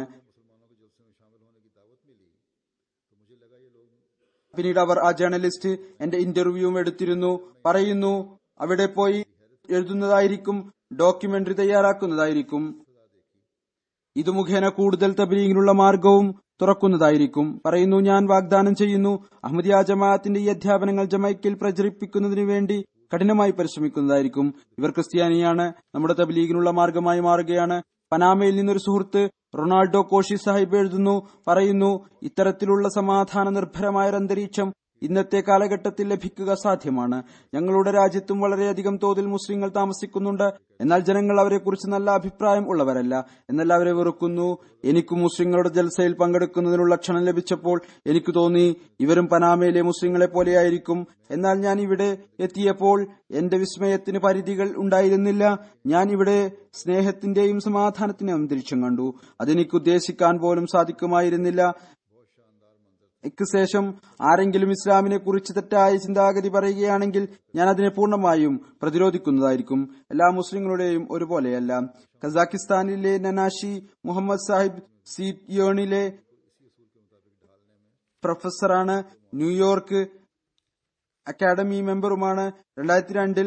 പിന്നീട് അവർ ആ ജേർണലിസ്റ്റ് എന്റെ ഇന്റർവ്യൂവും എടുത്തിരുന്നു പറയുന്നു അവിടെ പോയി എഴുതുന്നതായിരിക്കും ഡോക്യുമെന്ററി തയ്യാറാക്കുന്നതായിരിക്കും ഇത് മുഖേന കൂടുതൽ തബ്ലീഗിനുള്ള മാർഗവും തുറക്കുന്നതായിരിക്കും പറയുന്നു ഞാൻ വാഗ്ദാനം ചെയ്യുന്നു അഹമ്മദിയ ജമാഅത്തിന്റെ ഈ അധ്യാപനങ്ങൾ ജമൈക്കിൽ പ്രചരിപ്പിക്കുന്നതിനു വേണ്ടി കഠിനമായി പരിശ്രമിക്കുന്നതായിരിക്കും ഇവർ ക്രിസ്ത്യാനിയാണ് നമ്മുടെ തബ്ലീഗിനുള്ള മാർഗമായി മാറുകയാണ് പനാമയിൽ നിന്നൊരു സുഹൃത്ത് റൊണാൾഡോ കോഷി സാഹിബ് എഴുതുന്നു പറയുന്നു ഇത്തരത്തിലുള്ള സമാധാന നിർഭരമായ ഒരു അന്തരീക്ഷം ഇന്നത്തെ കാലഘട്ടത്തിൽ ലഭിക്കുക സാധ്യമാണ് ഞങ്ങളുടെ രാജ്യത്തും വളരെയധികം തോതിൽ മുസ്ലിങ്ങൾ താമസിക്കുന്നുണ്ട് എന്നാൽ ജനങ്ങൾ അവരെക്കുറിച്ച് നല്ല അഭിപ്രായം ഉള്ളവരല്ല എന്നാൽ അവരെ വെറുക്കുന്നു എനിക്ക് മുസ്ലിങ്ങളുടെ ജൽസയിൽ പങ്കെടുക്കുന്നതിനുള്ള ക്ഷണം ലഭിച്ചപ്പോൾ എനിക്ക് തോന്നി ഇവരും പനാമയിലെ മുസ്ലിങ്ങളെ പോലെയായിരിക്കും എന്നാൽ ഞാൻ ഇവിടെ എത്തിയപ്പോൾ എന്റെ വിസ്മയത്തിന് പരിധികൾ ഉണ്ടായിരുന്നില്ല ഞാൻ ഇവിടെ സ്നേഹത്തിന്റെയും സമാധാനത്തിന്റെയും അന്തരീക്ഷം കണ്ടു അതെനിക്ക് ഉദ്ദേശിക്കാൻ പോലും സാധിക്കുമായിരുന്നില്ല ഇക്ക് ശേഷം ആരെങ്കിലും ഇസ്ലാമിനെ കുറിച്ച് തെറ്റായ ചിന്താഗതി പറയുകയാണെങ്കിൽ ഞാൻ അതിനെ പൂർണ്ണമായും പ്രതിരോധിക്കുന്നതായിരിക്കും എല്ലാ മുസ്ലിങ്ങളുടെയും ഒരുപോലെയല്ല കസാക്കിസ്ഥാനിലെ നനാഷി മുഹമ്മദ് സാഹിബ് സിയോണിലെ പ്രൊഫസറാണ് ന്യൂയോർക്ക് അക്കാഡമി മെമ്പറുമാണ് രണ്ടായിരത്തി രണ്ടിൽ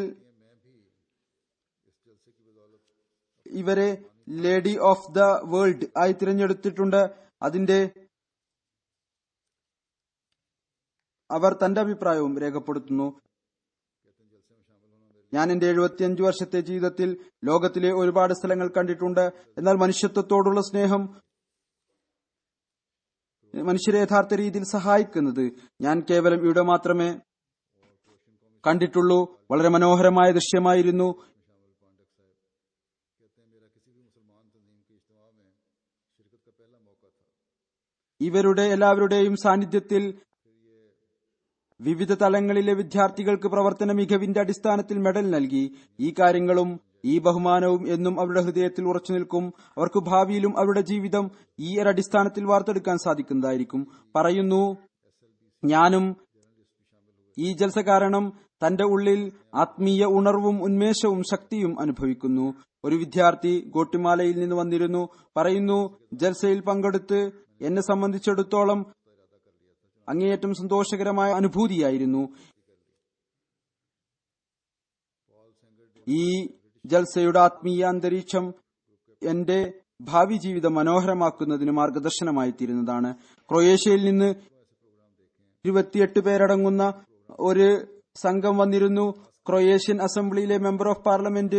ഇവരെ ലേഡി ഓഫ് ദ വേൾഡ് ആയി തിരഞ്ഞെടുത്തിട്ടുണ്ട് അതിന്റെ അവർ തന്റെ അഭിപ്രായവും രേഖപ്പെടുത്തുന്നു ഞാൻ എന്റെ എഴുപത്തിയഞ്ചു വർഷത്തെ ജീവിതത്തിൽ ലോകത്തിലെ ഒരുപാട് സ്ഥലങ്ങൾ കണ്ടിട്ടുണ്ട് എന്നാൽ മനുഷ്യത്വത്തോടുള്ള സ്നേഹം മനുഷ്യരെ യഥാർത്ഥ രീതിയിൽ സഹായിക്കുന്നത് ഞാൻ കേവലം ഇവിടെ മാത്രമേ കണ്ടിട്ടുള്ളൂ വളരെ മനോഹരമായ ദൃശ്യമായിരുന്നു ഇവരുടെ എല്ലാവരുടെയും സാന്നിധ്യത്തിൽ വിവിധ തലങ്ങളിലെ വിദ്യാർത്ഥികൾക്ക് പ്രവർത്തന മികവിന്റെ അടിസ്ഥാനത്തിൽ മെഡൽ നൽകി ഈ കാര്യങ്ങളും ഈ ബഹുമാനവും എന്നും അവരുടെ ഹൃദയത്തിൽ ഉറച്ചു നിൽക്കും അവർക്ക് ഭാവിയിലും അവരുടെ ജീവിതം ഈ ഒരു അടിസ്ഥാനത്തിൽ വാർത്തെടുക്കാൻ സാധിക്കുന്നതായിരിക്കും പറയുന്നു ഞാനും ഈ ജൽസ കാരണം തന്റെ ഉള്ളിൽ ആത്മീയ ഉണർവും ഉന്മേഷവും ശക്തിയും അനുഭവിക്കുന്നു ഒരു വിദ്യാർത്ഥി ഗോട്ടിമാലയിൽ നിന്ന് വന്നിരുന്നു പറയുന്നു ജൽസയിൽ പങ്കെടുത്ത് എന്നെ സംബന്ധിച്ചിടത്തോളം അങ്ങേയറ്റം സന്തോഷകരമായ അനുഭൂതിയായിരുന്നു ഈ ജൽസയുടെ ആത്മീയ അന്തരീക്ഷം എന്റെ ഭാവി ജീവിതം മനോഹരമാക്കുന്നതിന് മാർഗദർശനമായി തീരുന്നതാണ് ക്രൊയേഷ്യയിൽ നിന്ന് ഇരുപത്തിയെട്ട് പേരടങ്ങുന്ന ഒരു സംഘം വന്നിരുന്നു Croatian assembly member of parliament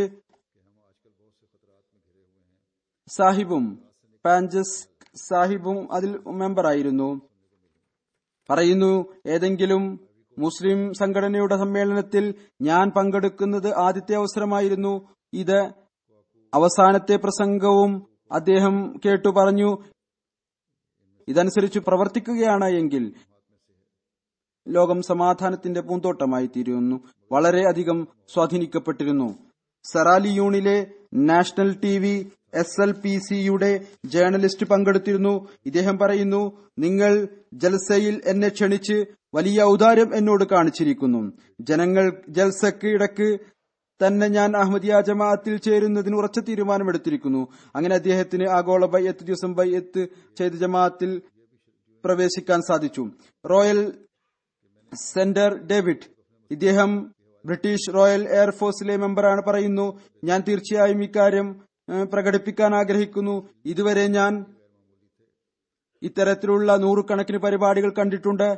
സാഹിബും പാഞ്ചസ് സാഹിബും അതിൽ മെമ്പറായിരുന്നു പറയുന്നു ഏതെങ്കിലും മുസ്ലിം സംഘടനയുടെ സമ്മേളനത്തിൽ ഞാൻ പങ്കെടുക്കുന്നത് ആദ്യത്തെ അവസരമായിരുന്നു ഇത് അവസാനത്തെ പ്രസംഗവും അദ്ദേഹം കേട്ടു പറഞ്ഞു ഇതനുസരിച്ച് പ്രവർത്തിക്കുകയാണ് എങ്കിൽ ലോകം സമാധാനത്തിന്റെ പൂന്തോട്ടമായി തീരുന്നു വളരെയധികം സ്വാധീനിക്കപ്പെട്ടിരുന്നു സെറാലിയൂണിലെ national T V S L P സിയുടെ ജേർണലിസ്റ്റ് പങ്കെടുത്തിരുന്നു ഇദ്ദേഹം പറയുന്നു നിങ്ങൾ ജൽസയിൽ എന്നെ ക്ഷണിച്ച് വലിയ ഔദാര്യം എന്നോട് കാണിച്ചിരിക്കുന്നു ജനങ്ങൾ ജൽസക്ക് ഇടക്ക് തന്നെ ഞാൻ അഹമ്മദിയ ജമാഅത്തിൽ ചേരുന്നതിന് ഉറച്ച തീരുമാനമെടുത്തിരിക്കുന്നു അങ്ങനെ അദ്ദേഹത്തിന് ആഗോള ബയ്യത്ത് ദിവസം ബയ്യത്ത് ചെയ്ത ജമാഅത്തിൽ പ്രവേശിക്കാൻ സാധിച്ചു റോയൽ സെന്റർ ഡേവിഡ് ഇദ്ദേഹം ബ്രിട്ടീഷ് റോയൽ എയർഫോഴ്സിലെ മെമ്പറാണ് പറയുന്നു ഞാൻ തീർച്ചയായും ഇക്കാര്യം ഏഹ്, പ്രകടിപ്പിക്കാൻ ആഗ്രഹിക്കുന്നു ഇതുവരെ ഞാൻ ഇത്തരത്തിലുള്ള നൂറുകണക്കിന് പരിപാടികൾ കണ്ടിട്ടുണ്ട്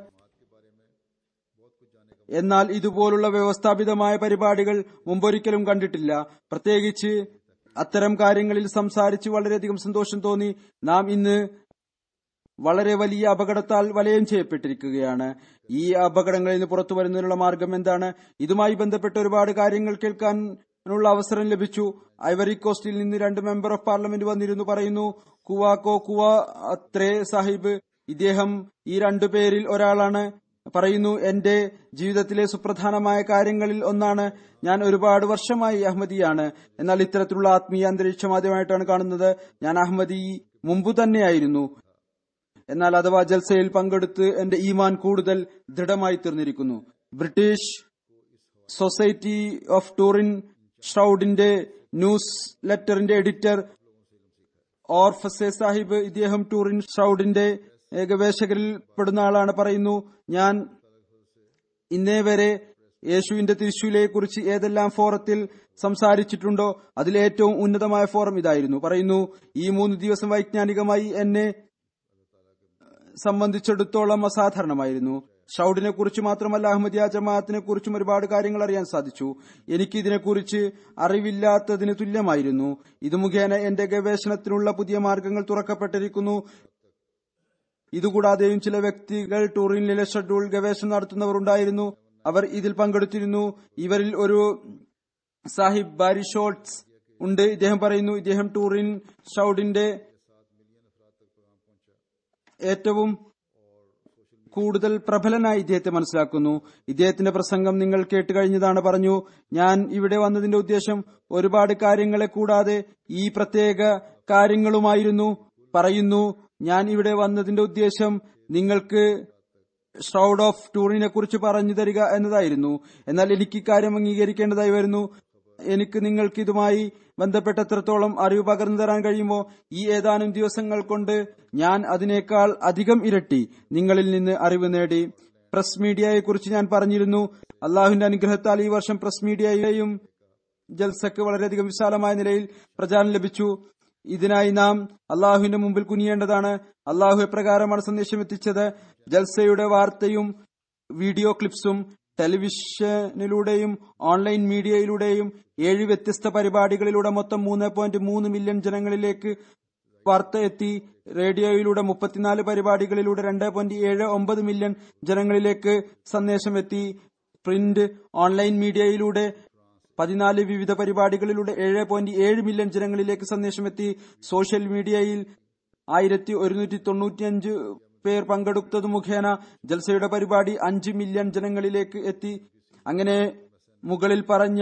എന്നാൽ ഇതുപോലുള്ള വ്യവസ്ഥാപിതമായ പരിപാടികൾ മുമ്പൊരിക്കലും കണ്ടിട്ടില്ല പ്രത്യേകിച്ച് അത്തരം കാര്യങ്ങളിൽ സംസാരിച്ച് വളരെയധികം സന്തോഷം തോന്നി നാം ഇന്ന് വളരെ വലിയ അപകടത്താൽ വലയം ചെയ്യപ്പെട്ടിരിക്കുകയാണ് ഈ അപകടങ്ങളിൽ നിന്ന് പുറത്തു വരുന്നതിനുള്ള മാർഗം എന്താണ് ഇതുമായി ബന്ധപ്പെട്ട ഒരുപാട് കാര്യങ്ങൾ കേൾക്കാനുള്ള അവസരം ലഭിച്ചു ഐവറി കോസ്റ്റിൽ നിന്ന് രണ്ട് മെമ്പർ ഓഫ് പാർലമെന്റ് വന്നിരുന്നു പറയുന്നു കുവാക്കോ കുവ അത്രേ സാഹിബ് ഇദ്ദേഹം ഈ രണ്ടു പേരിൽ ഒരാളാണ് പറയുന്നു എന്റെ ജീവിതത്തിലെ സുപ്രധാനമായ കാര്യങ്ങളിൽ ഒന്നാണ് ഞാൻ ഒരുപാട് വർഷമായി അഹമ്മദിയാണ് എന്നാൽ ഇത്തരത്തിലുള്ള ആത്മീയ അന്തരീക്ഷം ആദ്യമായിട്ടാണ് കാണുന്നത് ഞാൻ അഹമ്മദി മുമ്പ് തന്നെയായിരുന്നു എന്നാൽ അഥവാ ജൽസയിൽ പങ്കെടുത്ത് എന്റെ ഈമാൻ കൂടുതൽ ദൃഢമായി തീർന്നിരിക്കുന്നു ബ്രിട്ടീഷ് സൊസൈറ്റി ഓഫ് ടൂറിൻ ഷ്രൗഡിന്റെ ന്യൂസ് ലെറ്ററിന്റെ എഡിറ്റർ ഓർഫസെ സാഹിബ് ഇദ്ദേഹം ടൂറിൻ ഷ്രൗഡിന്റെ ഏ, ഗവേഷകരിൽ പെടുന്ന ആളാണ് പറയുന്നു ഞാൻ ഇന്നേ വരെ യേശുവിന്റെ തിരുശൂലയെ കുറിച്ച് ഏതെല്ലാം ഫോറത്തിൽ സംസാരിച്ചിട്ടുണ്ടോ അതിൽ ഏറ്റവും ഉന്നതമായ ഫോറം ഇതായിരുന്നു പറയുന്നു ഈ മൂന്ന് ദിവസം വൈജ്ഞാനികമായി എന്നെ സംബന്ധിച്ചിടത്തോളം അസാധാരണമായിരുന്നു ഷൌഡിനെ കുറിച്ച് മാത്രമല്ല അഹമ്മദിയ ജമാഅത്തിനെ കുറിച്ചും ഒരുപാട് കാര്യങ്ങൾ അറിയാൻ സാധിച്ചു എനിക്ക് ഇതിനെക്കുറിച്ച് അറിവില്ലാത്തതിന് തുല്യമായിരുന്നു ഇത് മുഖേന എന്റെ ഗവേഷണത്തിനുള്ള പുതിയ മാർഗങ്ങൾ തുറക്കപ്പെട്ടിരിക്കുന്നു ഇതുകൂടാതെയും ചില വ്യക്തികൾ ടൂറിനിലെ ഷെഡ്യൂൾ ഗവേഷണം നടത്തുന്നവർ ഉണ്ടായിരുന്നു അവർ ഇതിൽ പങ്കെടുത്തിരുന്നു ഇവരിൽ ഒരു സാഹിബ് ബാരി ഷോട്ട്സ് ഉണ്ട് ഇദ്ദേഹം പറയുന്നു ഇദ്ദേഹം ടൂറിൻ ഷൌഡിന്റെ ഏറ്റവും കൂടുതൽ പ്രബലനായി ഇദ്ദേഹത്തെ മനസ്സിലാക്കുന്നു ഇദ്ദേഹത്തിന്റെ പ്രസംഗം നിങ്ങൾ കേട്ട് കഴിഞ്ഞതാണ് പറഞ്ഞു ഞാൻ ഇവിടെ വന്നതിന്റെ ഉദ്ദേശം ഒരുപാട് കാര്യങ്ങളെ കൂടാതെ ഈ പ്രത്യേക കാര്യങ്ങളുമായിരുന്നു പറയുന്നു ഞാൻ ഇവിടെ വന്നതിന്റെ ഉദ്ദേശം നിങ്ങൾക്ക് ഷ്രൗഡ് ഓഫ് ടൂറിനെ കുറിച്ച് പറഞ്ഞു തരിക എന്നതായിരുന്നു എന്നാൽ എനിക്ക് ഇക്കാര്യം അംഗീകരിക്കേണ്ടതായി വരുന്നു എനിക്ക് നിങ്ങൾക്ക് ഇതുമായി ബന്ധപ്പെട്ട എത്രത്തോളം അറിവ് പകർന്നു തരാൻ കഴിയുമോ ഈ ഏതാനും ദിവസങ്ങൾ കൊണ്ട് ഞാൻ അതിനേക്കാൾ അധികം ഇരട്ടി നിങ്ങളിൽ നിന്ന് അറിവ് നേടി പ്രസ് മീഡിയയെ കുറിച്ച് ഞാൻ പറഞ്ഞിരുന്നു അള്ളാഹുവിന്റെ അനുഗ്രഹത്താൽ ഈ വർഷം പ്രസ് മീഡിയയെയും ജൽസക്ക് വളരെയധികം വിശാലമായ നിലയിൽ പ്രചാരം ലഭിച്ചു ഇതിനായി നാം അള്ളാഹുവിന്റെ മുമ്പിൽ കുനിയേണ്ടതാണ് അള്ളാഹു എപ്രകാരമാണ് സന്ദേശം എത്തിച്ചത് ജൽസയുടെ വാർത്തയും വീഡിയോ ക്ലിപ്സും ടെലിവിഷനിലൂടെയും ഓൺലൈൻ മീഡിയയിലൂടെയും ഏഴ് വ്യത്യസ്ത പരിപാടികളിലൂടെ മൊത്തം മൂന്ന് പോയിന്റ് മൂന്ന് മില്യൺ ജനങ്ങളിലേക്ക് വാർത്ത എത്തി റേഡിയോയിലൂടെ മുപ്പത്തിനാല് പരിപാടികളിലൂടെ രണ്ട് പോയിന്റ് ഏഴ് ഒമ്പത് മില്യൺ ജനങ്ങളിലേക്ക് സന്ദേശം എത്തി പ്രിന്റ് ഓൺലൈൻ മീഡിയയിലൂടെ പതിനാല് വിവിധ പരിപാടികളിലൂടെ ഏഴ് പോയിന്റ് ഏഴ് മില്യൺ ജനങ്ങളിലേക്ക് സന്ദേശമെത്തി സോഷ്യൽ മീഡിയയിൽ ആയിരത്തി ഒരുന്നൂറ്റി തൊണ്ണൂറ്റിയഞ്ച് പേർ പങ്കെടുത്തത് മുഖേന ജൽസയുടെ പരിപാടി അഞ്ച് മില്യൺ ജനങ്ങളിലേക്ക് എത്തി അങ്ങനെ മുകളിൽ പറഞ്ഞ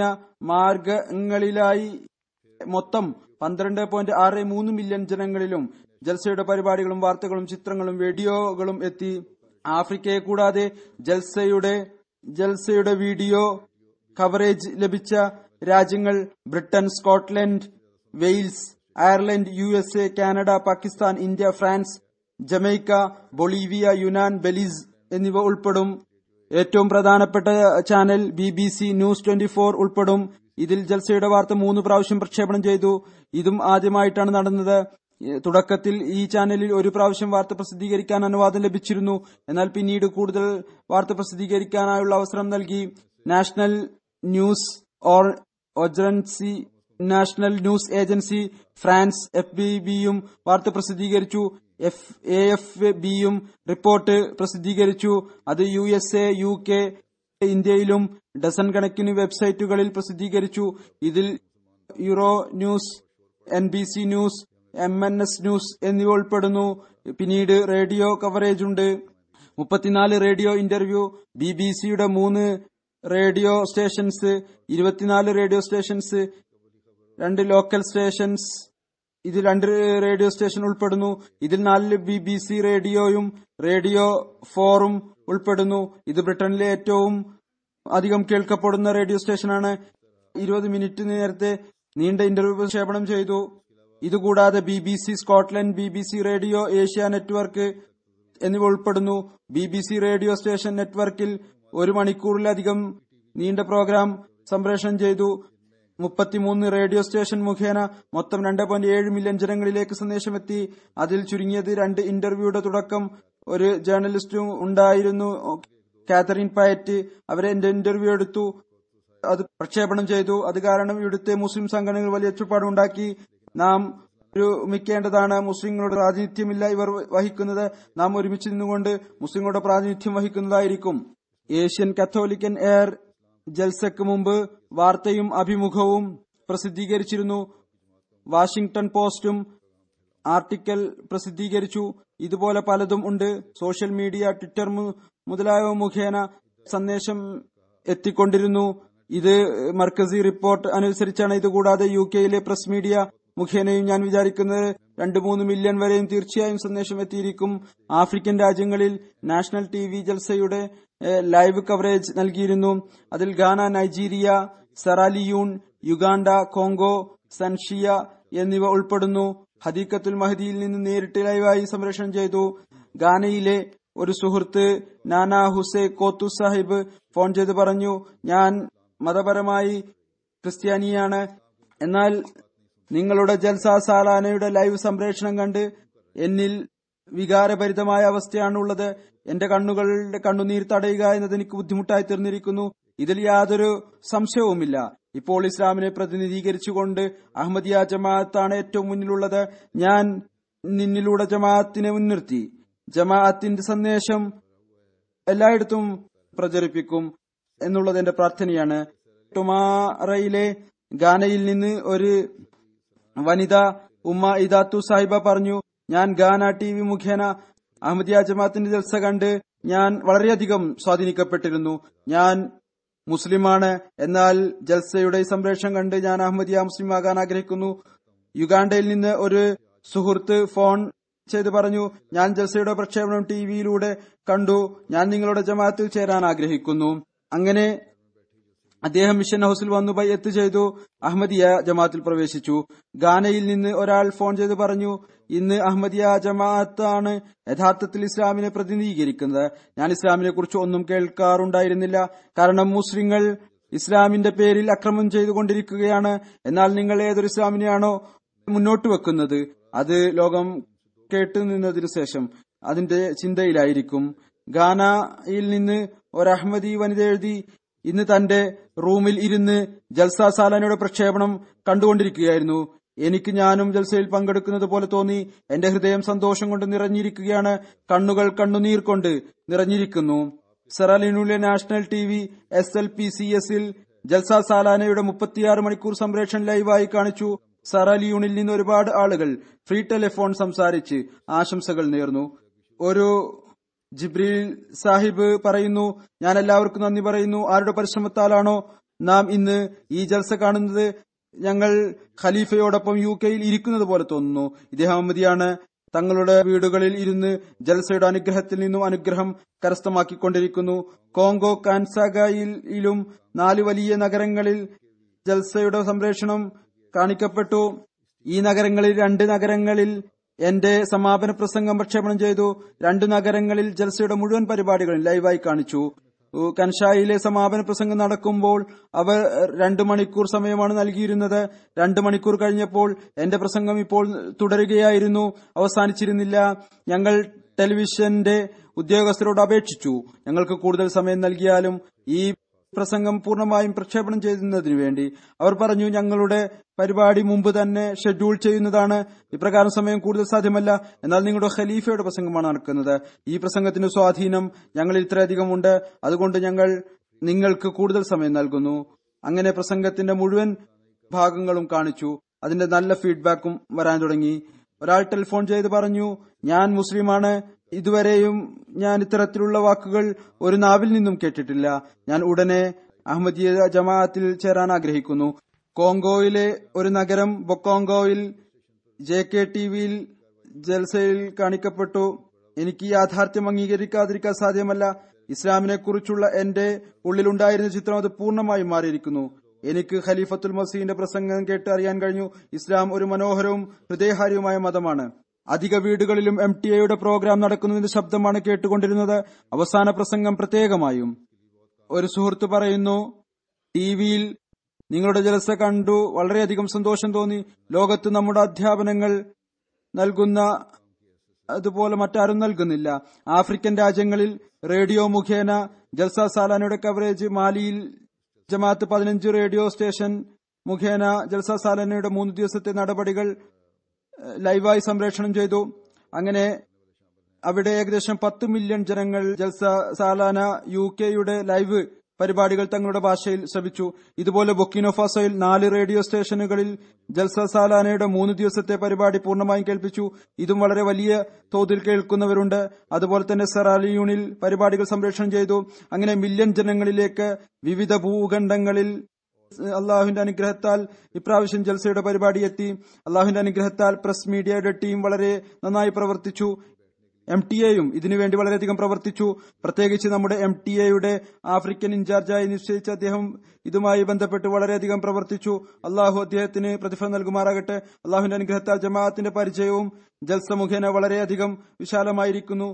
മാർഗങ്ങളിലായി മൊത്തം പന്ത്രണ്ട് പോയിന്റ് ആറ് മൂന്ന് മില്യൺ ജനങ്ങളിലും ജൽസയുടെ പരിപാടികളും വാർത്തകളും ചിത്രങ്ങളും വീഡിയോകളും എത്തി ആഫ്രിക്കയെ കൂടാതെ ജൽസയുടെ ജൽസയുടെ വീഡിയോ കവറേജ് ലഭിച്ച രാജ്യങ്ങൾ Britain Scotland Wales Ireland U S A Canada Pakistan India France Jamaica Bolivia യുനാൻ ബെലീസ് എന്നിവ ഉൾപ്പെടും ഏറ്റവും പ്രധാനപ്പെട്ട channel B B C news twenty four ഉൾപ്പെടും ഇതിൽ ജൽസയുടെ വാർത്ത മൂന്ന് പ്രാവശ്യം പ്രക്ഷേപണം ചെയ്തു ഇതും ആദ്യമായിട്ടാണ് നടന്നത് ഏഹ് തുടക്കത്തിൽ ഈ ചാനലിൽ ഒരു പ്രാവശ്യം വാർത്ത പ്രസിദ്ധീകരിക്കാൻ അനുവാദം ലഭിച്ചിരുന്നു എന്നാൽ പിന്നീട് കൂടുതൽ വാർത്ത പ്രസിദ്ധീകരിക്കാനായുള്ള അവസരം നൽകി national news or agency national news agency France F B ബിയും വാർത്ത പ്രസിദ്ധീകരിച്ചു എഫ് എ എഫ് ബിയും റിപ്പോർട്ട് പ്രസിദ്ധീകരിച്ചു അത് U S A U K ഇന്ത്യയിലും ഡസൻ കണക്കിന് വെബ്സൈറ്റുകളിൽ പ്രസിദ്ധീകരിച്ചു ഇതിൽ euro news N B C news M N S news എന്നിവ ഉൾപ്പെടുന്നു പിന്നീട് റേഡിയോ കവറേജ് ഉണ്ട് മുപ്പത്തിനാല് റേഡിയോ ഇന്റർവ്യൂ ബി ബി സിയുടെ മൂന്ന് റേഡിയോ സ്റ്റേഷൻസ് ഇരുപത്തിനാല് റേഡിയോ സ്റ്റേഷൻസ് രണ്ട് ലോക്കൽ സ്റ്റേഷൻസ് ഇതിൽ രണ്ട് റേഡിയോ സ്റ്റേഷൻ ഉൾപ്പെടുന്നു ഇതിൽ നാല് ബി ബി സി റേഡിയോയും റേഡിയോ ഫോറും ഉൾപ്പെടുന്നു ഇത് ബ്രിട്ടനിലെ ഏറ്റവും അധികം കേൾക്കപ്പെടുന്ന റേഡിയോ സ്റ്റേഷനാണ് ഇരുപത് മിനിറ്റ് നേരത്തെ നീണ്ട ഇന്റർവ്യൂ പ്രക്ഷേപണം ചെയ്തു ഇതുകൂടാതെ B B C Scotland B B C radio Asia network എന്നിവ ഉൾപ്പെടുന്നു B B C radio station നെറ്റ്വർക്കിൽ ഒരു മണിക്കൂറിലധികം നീണ്ട പ്രോഗ്രാം സംപ്രേഷണം ചെയ്തു മുപ്പത്തിമൂന്ന് റേഡിയോ സ്റ്റേഷൻ മുഖേന മൊത്തം രണ്ട് പോയിന്റ് ഏഴ് മില്യൺ ജനങ്ങളിലേക്ക് സന്ദേശമെത്തി അതിൽ ചുരുങ്ങിയത് രണ്ട് ഇന്റർവ്യൂയുടെ തുടക്കം ഒരു ജേർണലിസ്റ്റും ഉണ്ടായിരുന്നു കാതറിൻ പയറ്റ് അവരെ എന്റെ ഇന്റർവ്യൂ എടുത്തു അത് പ്രക്ഷേപണം ചെയ്തു അത് കാരണം ഇവിടുത്തെ മുസ്ലിം സംഘടനകൾ വലിയ ഒച്ചപ്പാടുണ്ടാക്കി നാം ഒരുമിക്കേണ്ടതാണ് മുസ്ലിങ്ങളുടെ പ്രാതിനിധ്യമില്ല ഇവർ വഹിക്കുന്നത് നാം ഒരുമിച്ച് നിന്നുകൊണ്ട് മുസ്ലിങ്ങളുടെ പ്രാതിനിധ്യം വഹിക്കുന്നതായിരിക്കും ഏഷ്യൻ കത്തോലിക്കൻ എയർ ജൽസക്ക് മുമ്പ് വാർത്തയും അഭിമുഖവും പ്രസിദ്ധീകരിച്ചിരുന്നു വാഷിംഗ്ടൺ പോസ്റ്റും ആർട്ടിക്കൽ പ്രസിദ്ധീകരിച്ചു ഇതുപോലെ പലതും ഉണ്ട് സോഷ്യൽ മീഡിയ ട്വിറ്റർ മു- മുതലായവ മുഖേന സന്ദേശം എത്തിക്കൊണ്ടിരുന്നു ഇത് മർക്കസി റിപ്പോർട്ട് അനുസരിച്ചാണ് ഇത് കൂടാതെ യു കെയിലെ പ്രസ് മീഡിയ മുഖേനയും ഞാൻ വിചാരിക്കുന്നത് രണ്ട് മൂന്ന് മില്യൺ വരെയും തീർച്ചയായും സന്ദേശം എത്തിയിരിക്കും ആഫ്രിക്കൻ രാജ്യങ്ങളിൽ നാഷണൽ ടി വി ജൽസയുടെ ഏഹ്, ലൈവ് കവറേജ് നൽകിയിരുന്നു അതിൽ Ghana Nigeria Sierra Leone Uganda Congo സൻഷിയ എന്നിവ ഉൾപ്പെടുന്നു ഹദീക്കത്തുൽ മഹദിയിൽ നിന്ന് നേരിട്ട് ലൈവായി സംപ്രേഷണം ചെയ്തു ഗാനയിലെ ഒരു സുഹൃത്ത് നാനാ ഹുസൈ കോത്തു സാഹിബ് ഫോൺ ചെയ്ത് പറഞ്ഞു ഞാൻ മതപരമായി ക്രിസ്ത്യാനിയാണ് എന്നാൽ നിങ്ങളുടെ ജൽസ സാലാനയുടെ ലൈവ് സംപ്രേഷണം കണ്ട് എന്നിൽ വികാരഭരിതമായ അവസ്ഥയാണുള്ളത് എന്റെ കണ്ണുകളുടെ കണ്ണുനീർ തടയുക എന്നത് എനിക്ക് ബുദ്ധിമുട്ടായി തീർന്നിരിക്കുന്നു ഇതിൽ യാതൊരു സംശയവുമില്ല ഇപ്പോൾ ഇസ്ലാമിനെ പ്രതിനിധീകരിച്ചുകൊണ്ട് അഹമ്മദിയ ജമാഅത്താണ് ഏറ്റവും മുന്നിലുള്ളത് ഞാൻ നിന്നിലൂടെ ജമാഅത്തിനെ മുൻനിർത്തി ജമാഅത്തിന്റെ സന്ദേശം എല്ലായിടത്തും പ്രചരിപ്പിക്കും എന്നുള്ളത് എന്റെ പ്രാർത്ഥനയാണ് ടുമാറയിലെ ഗാനയിൽ നിന്ന് ഒരു വനിത ഉമ്മ ഇദാത്തു സാഹിബ പറഞ്ഞു ഞാൻ ഗാന ടി വി മുഖേന അഹമ്മദിയ ജമാഅത്തിന്റെ ജൽസ കണ്ട് ഞാൻ വളരെയധികം സ്വാധീനിക്കപ്പെട്ടിരുന്നു ഞാൻ മുസ്ലിമാണ് എന്നാൽ ജൽസയുടെ ഈ സംപ്രേഷണം കണ്ട് ഞാൻ അഹമ്മദിയ മുസ്ലിം ആകാൻ ആഗ്രഹിക്കുന്നു യുഗാണ്ടയിൽ നിന്ന് ഒരു സുഹൃത്ത് ഫോൺ ചെയ്ത് പറഞ്ഞു ഞാൻ ജൽസയുടെ പ്രക്ഷേപണം ടി വിയിലൂടെ കണ്ടു ഞാൻ നിങ്ങളുടെ ജമാഅത്തിൽ ചേരാൻ ആഗ്രഹിക്കുന്നു അങ്ങനെ അദ്ദേഹം മിഷൻ ഹൌസിൽ വന്നു ബയ്യത്ത് ചെയ്തു അഹമ്മദിയ ജമാഅത്തിൽ പ്രവേശിച്ചു ഗാനയിൽ നിന്ന് ഒരാൾ ഫോൺ ചെയ്ത് പറഞ്ഞു ഇന്ന് അഹമ്മദിയ ജമാഅത്താണ് യഥാർത്ഥത്തിൽ ഇസ്ലാമിനെ പ്രതിനിധീകരിക്കുന്നത് ഞാൻ ഇസ്ലാമിനെ കുറിച്ച് ഒന്നും കേൾക്കാറുണ്ടായിരുന്നില്ല കാരണം മുസ്ലിങ്ങൾ ഇസ്ലാമിന്റെ പേരിൽ അക്രമം ചെയ്തുകൊണ്ടിരിക്കുകയാണ് എന്നാൽ നിങ്ങൾ ഏതൊരു ഇസ്ലാമിനെയാണോ മുന്നോട്ട് വെക്കുന്നത് അത് ലോകം കേട്ടു നിന്നതിനു ശേഷം അതിന്റെ ചിന്തയിലായിരിക്കും ഗാനയിൽ നിന്ന് ഒരു അഹമ്മദി വനിത എഴുതി ഇന്ന് തന്റെ റൂമിൽ ഇരുന്ന് ജൽസ സാലാനയുടെ പ്രക്ഷേപണം കണ്ടുകൊണ്ടിരിക്കുകയായിരുന്നു എനിക്ക് ഞാനും ജൽസയിൽ പങ്കെടുക്കുന്നത് പോലെ തോന്നി എന്റെ ഹൃദയം സന്തോഷം കൊണ്ട് നിറഞ്ഞിരിക്കുകയാണ് കണ്ണുകൾ കണ്ണുനീർ കൊണ്ട് നിറഞ്ഞിരിക്കുന്നു സെറാലിനുലെ national T V S L P C എസിൽ ജൽസ സാലാനയുടെ മുപ്പത്തിയാറ് മണിക്കൂർ സംപ്രേഷണം ലൈവായി കാണിച്ചു സറാലിയൂണിൽ നിന്ന് ഒരുപാട് ആളുകൾ ഫ്രീ ടെലിഫോൺ സംസാരിച്ച് ആശംസകൾ നേർന്നു ഒരു ജിബ്രീൽ സാഹിബ് പറയുന്നു ഞാൻ എല്ലാവർക്കും നന്ദി പറയുന്നു ആരുടെ പരിശ്രമത്താലാണോ നാം ഇന്ന് ഈ ജൽസ കാണുന്നത് ഞങ്ങൾ ഖലീഫയോടൊപ്പം യു കെയിൽ ഇരിക്കുന്നത് പോലെ തോന്നുന്നു ഇദ്ദേഹം അഹമ്മദിയാണ് തങ്ങളുടെ വീടുകളിൽ ഇരുന്ന് ജൽസയുടെ അനുഗ്രഹത്തിൽ നിന്നും അനുഗ്രഹം കരസ്ഥമാക്കിക്കൊണ്ടിരിക്കുന്നു കോങ്കോ കാൻസാഗയിലും നാല് വലിയ നഗരങ്ങളിൽ ജൽസയുടെ സംപ്രേഷണം കാണിക്കപ്പെട്ടു ഈ നഗരങ്ങളിൽ രണ്ട് നഗരങ്ങളിൽ എന്റെ സമാപന പ്രസംഗം പ്രക്ഷേപണം ചെയ്തു രണ്ടു നഗരങ്ങളിൽ ജൽസയുടെ മുഴുവൻ പരിപാടികളും ലൈവായി കാണിച്ചു കൻഷായിലെ സമാപന പ്രസംഗം നടക്കുമ്പോൾ അവർ രണ്ടു മണിക്കൂർ സമയമാണ് നൽകിയിരുന്നത് രണ്ടു മണിക്കൂർ കഴിഞ്ഞപ്പോൾ എന്റെ പ്രസംഗം ഇപ്പോൾ തുടരുകയായിരുന്നു അവസാനിച്ചിരുന്നില്ല ഞങ്ങൾ ടെലിവിഷന്റെ ഉദ്യോഗസ്ഥരോട് അപേക്ഷിച്ചു ഞങ്ങൾക്ക് കൂടുതൽ സമയം നൽകിയാലും ഈ പ്രസംഗം പൂർണ്ണമായും പ്രക്ഷേപണം ചെയ്യുന്നതിനു വേണ്ടി അവർ പറഞ്ഞു ഞങ്ങളുടെ പരിപാടി മുമ്പ് തന്നെ ഷെഡ്യൂൾ ചെയ്യുന്നതാണ് ഇപ്രകാരം സമയം കൂടുതൽ സാധ്യമല്ല എന്നാൽ നിങ്ങളുടെ ഖലീഫയുടെ പ്രസംഗമാണ് നടക്കുന്നത് ഈ പ്രസംഗത്തിന്റെ സ്വാധീനം ഞങ്ങളിൽ ഇത്രയധികം ഉണ്ട് അതുകൊണ്ട് ഞങ്ങൾ നിങ്ങൾക്ക് കൂടുതൽ സമയം നൽകുന്നു അങ്ങനെ പ്രസംഗത്തിന്റെ മുഴുവൻ ഭാഗങ്ങളും കാണിച്ചു അതിന്റെ നല്ല ഫീഡ്ബാക്കും വരാൻ തുടങ്ങി ഒരാൾ ടെലിഫോൺ ചെയ്ത് പറഞ്ഞു ഞാൻ മുസ്ലിമാണ് ഇതുവരെയും ഞാൻ ഇത്തരത്തിലുള്ള വാക്കുകൾ ഒരു നാവിൽ നിന്നും കേട്ടിട്ടില്ല ഞാൻ ഉടനെ അഹമ്മദിയ ജമാഅത്തിൽ ചേരാൻ ആഗ്രഹിക്കുന്നു കോങ്കോയിലെ ഒരു നഗരം ബൊക്കോങ്കോയിൽ ജെ കെ ടി വിയിൽ ജൽസയിൽ കാണിക്കപ്പെട്ടു എനിക്ക് ഈ യാഥാർത്ഥ്യം അംഗീകരിക്കാതിരിക്കാൻ സാധ്യമല്ല ഇസ്ലാമിനെ കുറിച്ചുള്ള എന്റെ ഉള്ളിലുണ്ടായിരുന്ന ചിത്രം അത് പൂർണ്ണമായും മാറിയിരിക്കുന്നു എനിക്ക് ഖലീഫത്തുൽ മസീന്റെ പ്രസംഗം കേട്ട് അറിയാൻ കഴിഞ്ഞു ഇസ്ലാം ഒരു മനോഹരവും ഹൃദയഹാരിയുമായ മതമാണ് അധിക വീടുകളിലും എം ടി എയുടെ പ്രോഗ്രാം നടക്കുന്നതിന്റെ ശബ്ദമാണ് കേട്ടുകൊണ്ടിരുന്നത് അവസാന പ്രസംഗം പ്രത്യേകമായും ഒരു സുഹൃത്ത് പറയുന്നു ടിവിയിൽ നിങ്ങളുടെ ജലസ കണ്ടു വളരെയധികം സന്തോഷം തോന്നി ലോകത്ത് നമ്മുടെ അധ്യാപനങ്ങൾ നൽകുന്ന അതുപോലെ മറ്റാരും നൽകുന്നില്ല ആഫ്രിക്കൻ രാജ്യങ്ങളിൽ റേഡിയോ മുഖേന ജൽസ സാലാനയുടെ കവറേജ് മാലിയിൽ ജമാഅത്ത് പതിനഞ്ച് റേഡിയോ സ്റ്റേഷൻ മുഖേന ജൽസ സാലാനയുടെ മൂന്ന് ദിവസത്തെ നടപടികൾ ലൈവായി സംപ്രേഷണം ചെയ്തു അങ്ങനെ അവിടെ ഏകദേശം പത്ത് മില്യൺ ജനങ്ങൾ ജൽസ സാലാന യു കെയുടെ ലൈവ് പരിപാടികൾ തങ്ങളുടെ ഭാഷയിൽ ശ്രമിച്ചു ഇതുപോലെ ബൊക്കിനോഫാസോയിൽ നാല് റേഡിയോ സ്റ്റേഷനുകളിൽ ജൽസ സാലാനയുടെ മൂന്ന് ദിവസത്തെ പരിപാടി പൂർണ്ണമായും കേൾപ്പിച്ചു ഇതും വളരെ വലിയ തോതിൽ കേൾക്കുന്നവരുണ്ട് അതുപോലെ തന്നെ സെറാലിയൂണിൽ പരിപാടികൾ സംപ്രേഷണം ചെയ്തു അങ്ങനെ മില്യൺ ജനങ്ങളിലേക്ക് വിവിധ ഭൂഖണ്ഡങ്ങളിൽ അള്ളാഹുവിന്റെ അനുഗ്രഹത്താൽ ഇപ്രാവശ്യം ജൽസയുടെ പരിപാടി എത്തി അള്ളാഹുവിന്റെ അനുഗ്രഹത്താൽ പ്രസ് മീഡിയയുടെ ടീം വളരെ നന്നായി പ്രവർത്തിച്ചു എം ടി എയും ഇതിനുവേണ്ടി വളരെയധികം പ്രവർത്തിച്ചു പ്രത്യേകിച്ച് നമ്മുടെ എം ടി എയുടെ ആഫ്രിക്കൻ ഇൻചാർജായി നിശ്ചയിച്ച അദ്ദേഹം ഇതുമായി ബന്ധപ്പെട്ട് വളരെയധികം പ്രവർത്തിച്ചു അള്ളാഹു അദ്ദേഹത്തിന് പ്രതിഫലം നൽകുമാറാകട്ടെ അള്ളാഹുവിന്റെ അനുഗ്രഹത്താൽ ജമാഅത്തിന്റെ പരിചയവും ജൽസ മുഖേന വളരെയധികം വിശാലമായിരിക്കുന്നു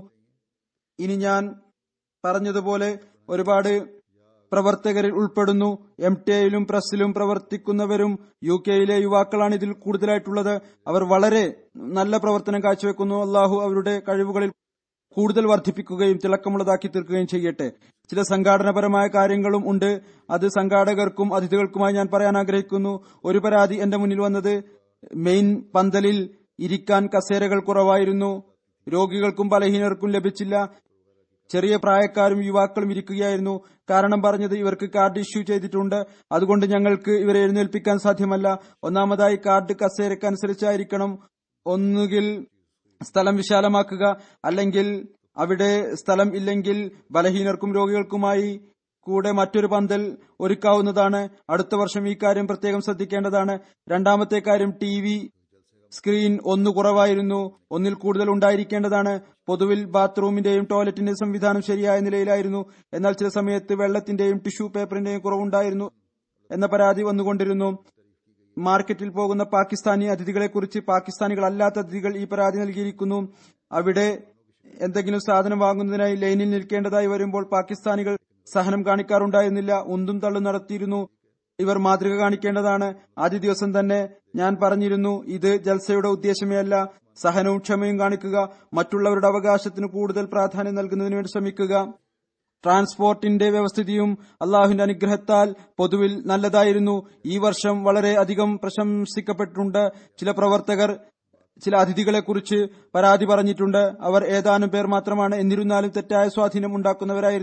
ഇനി ഞാൻ പറഞ്ഞതുപോലെ ഒരുപാട് പ്രവർത്തകരിൽ ഉൾപ്പെടുന്നു എം ടി ഐയിലും പ്രസ്സിലും പ്രവർത്തിക്കുന്നവരും യു കെയിലെ യുവാക്കളാണ് ഇതിൽ കൂടുതലായിട്ടുള്ളത് അവർ വളരെ നല്ല പ്രവർത്തനം കാഴ്ചവെക്കുന്നു അള്ളാഹു അവരുടെ കഴിവുകളിൽ കൂടുതൽ വർദ്ധിപ്പിക്കുകയും തിളക്കമുള്ളതാക്കി തീർക്കുകയും ചെയ്യട്ടെ ചില സംഘാടനപരമായ കാര്യങ്ങളും ഉണ്ട് അത് സംഘാടകർക്കും അതിഥികൾക്കുമായി ഞാൻ പറയാൻ ആഗ്രഹിക്കുന്നു ഒരു പരാതി എന്റെ മുന്നിൽ വന്നത് മെയിൻ പന്തലിൽ ഇരിക്കാൻ കസേരകൾ കുറവായിരുന്നു രോഗികൾക്കും ബലഹീനർക്കും ലഭിച്ചില്ല ചെറിയ പ്രായക്കാരും യുവാക്കളും ഇരിക്കുകയായിരുന്നു കാരണം പറഞ്ഞത് ഇവർക്ക് കാർഡ് ഇഷ്യൂ ചെയ്തിട്ടുണ്ട് അതുകൊണ്ട് ഞങ്ങൾക്ക് ഇവരെ എഴുന്നേൽപ്പിക്കാൻ സാധ്യമല്ല ഒന്നാമതായി കാർഡ് കസേരക്കനുസരിച്ചായിരിക്കണം ഒന്നുകിൽ സ്ഥലം വിശാലമാക്കുക അല്ലെങ്കിൽ അവിടെ സ്ഥലം ഇല്ലെങ്കിൽ ബലഹീനർക്കും രോഗികൾക്കുമായി കൂടെ മറ്റൊരു പന്തൽ ഒരുക്കാവുന്നതാണ് അടുത്ത വർഷം ഈ കാര്യം പ്രത്യേകം ശ്രദ്ധിക്കേണ്ടതാണ് രണ്ടാമത്തെ കാര്യം ടി വി സ്ക്രീൻ ഒന്ന് കുറവായിരുന്നു ഒന്നിൽ കൂടുതൽ ഉണ്ടായിരിക്കേണ്ടതാണ് പൊതുവിൽ ബാത്റൂമിന്റെയും ടോയ്ലറ്റിന്റെയും സംവിധാനം ശരിയായ നിലയിലായിരുന്നു എന്നാൽ ചില സമയത്ത് വെള്ളത്തിന്റെയും ടിഷ്യൂ പേപ്പറിന്റെയും കുറവുണ്ടായിരുന്നു എന്ന പരാതി വന്നുകൊണ്ടിരുന്നു മാർക്കറ്റിൽ പോകുന്ന പാകിസ്ഥാനി അതിഥികളെക്കുറിച്ച് പാകിസ്ഥാനികളല്ലാത്ത അതിഥികൾ ഈ പരാതി നൽകിയിരിക്കുന്നു അവിടെ എന്തെങ്കിലും സാധനം വാങ്ങുന്നതിനായി ലൈനിൽ നിൽക്കേണ്ടതായി വരുമ്പോൾ പാകിസ്ഥാനികൾ സഹനം കാണിക്കാറുണ്ടായിരുന്നില്ല ഉന്തും തള്ളും നടത്തിയിരുന്നു ഇവർ മാതൃക കാണിക്കേണ്ടതാണ് ആദ്യ ദിവസം തന്നെ ഞാൻ പറഞ്ഞിരുന്നു ഇത് ജൽസയുടെ ഉദ്ദേശമേ അല്ല സഹനവും ക്ഷമയും കാണിക്കുക മറ്റുള്ളവരുടെ അവകാശത്തിന് കൂടുതൽ പ്രാധാന്യം നൽകുന്നതിന് വേണ്ടി ശ്രമിക്കുക ട്രാൻസ്പോർട്ടിന്റെ വ്യവസ്ഥിതിയും അള്ളാഹുവിന്റെ അനുഗ്രഹത്താൽ പൊതുവിൽ നല്ലതായിരുന്നു ഈ വർഷം വളരെ അധികം പ്രശംസിക്കപ്പെട്ടിട്ടുണ്ട് ചില പ്രവർത്തകർ ചില അതിഥികളെ കുറിച്ച് പരാതി പറഞ്ഞിട്ടുണ്ട് അവർ ഏതാനും പേർ മാത്രമാണ് എന്നിരുന്നാലും തെറ്റായ സ്വാധീനം ഉണ്ടാക്കുന്നവരായിരുന്നു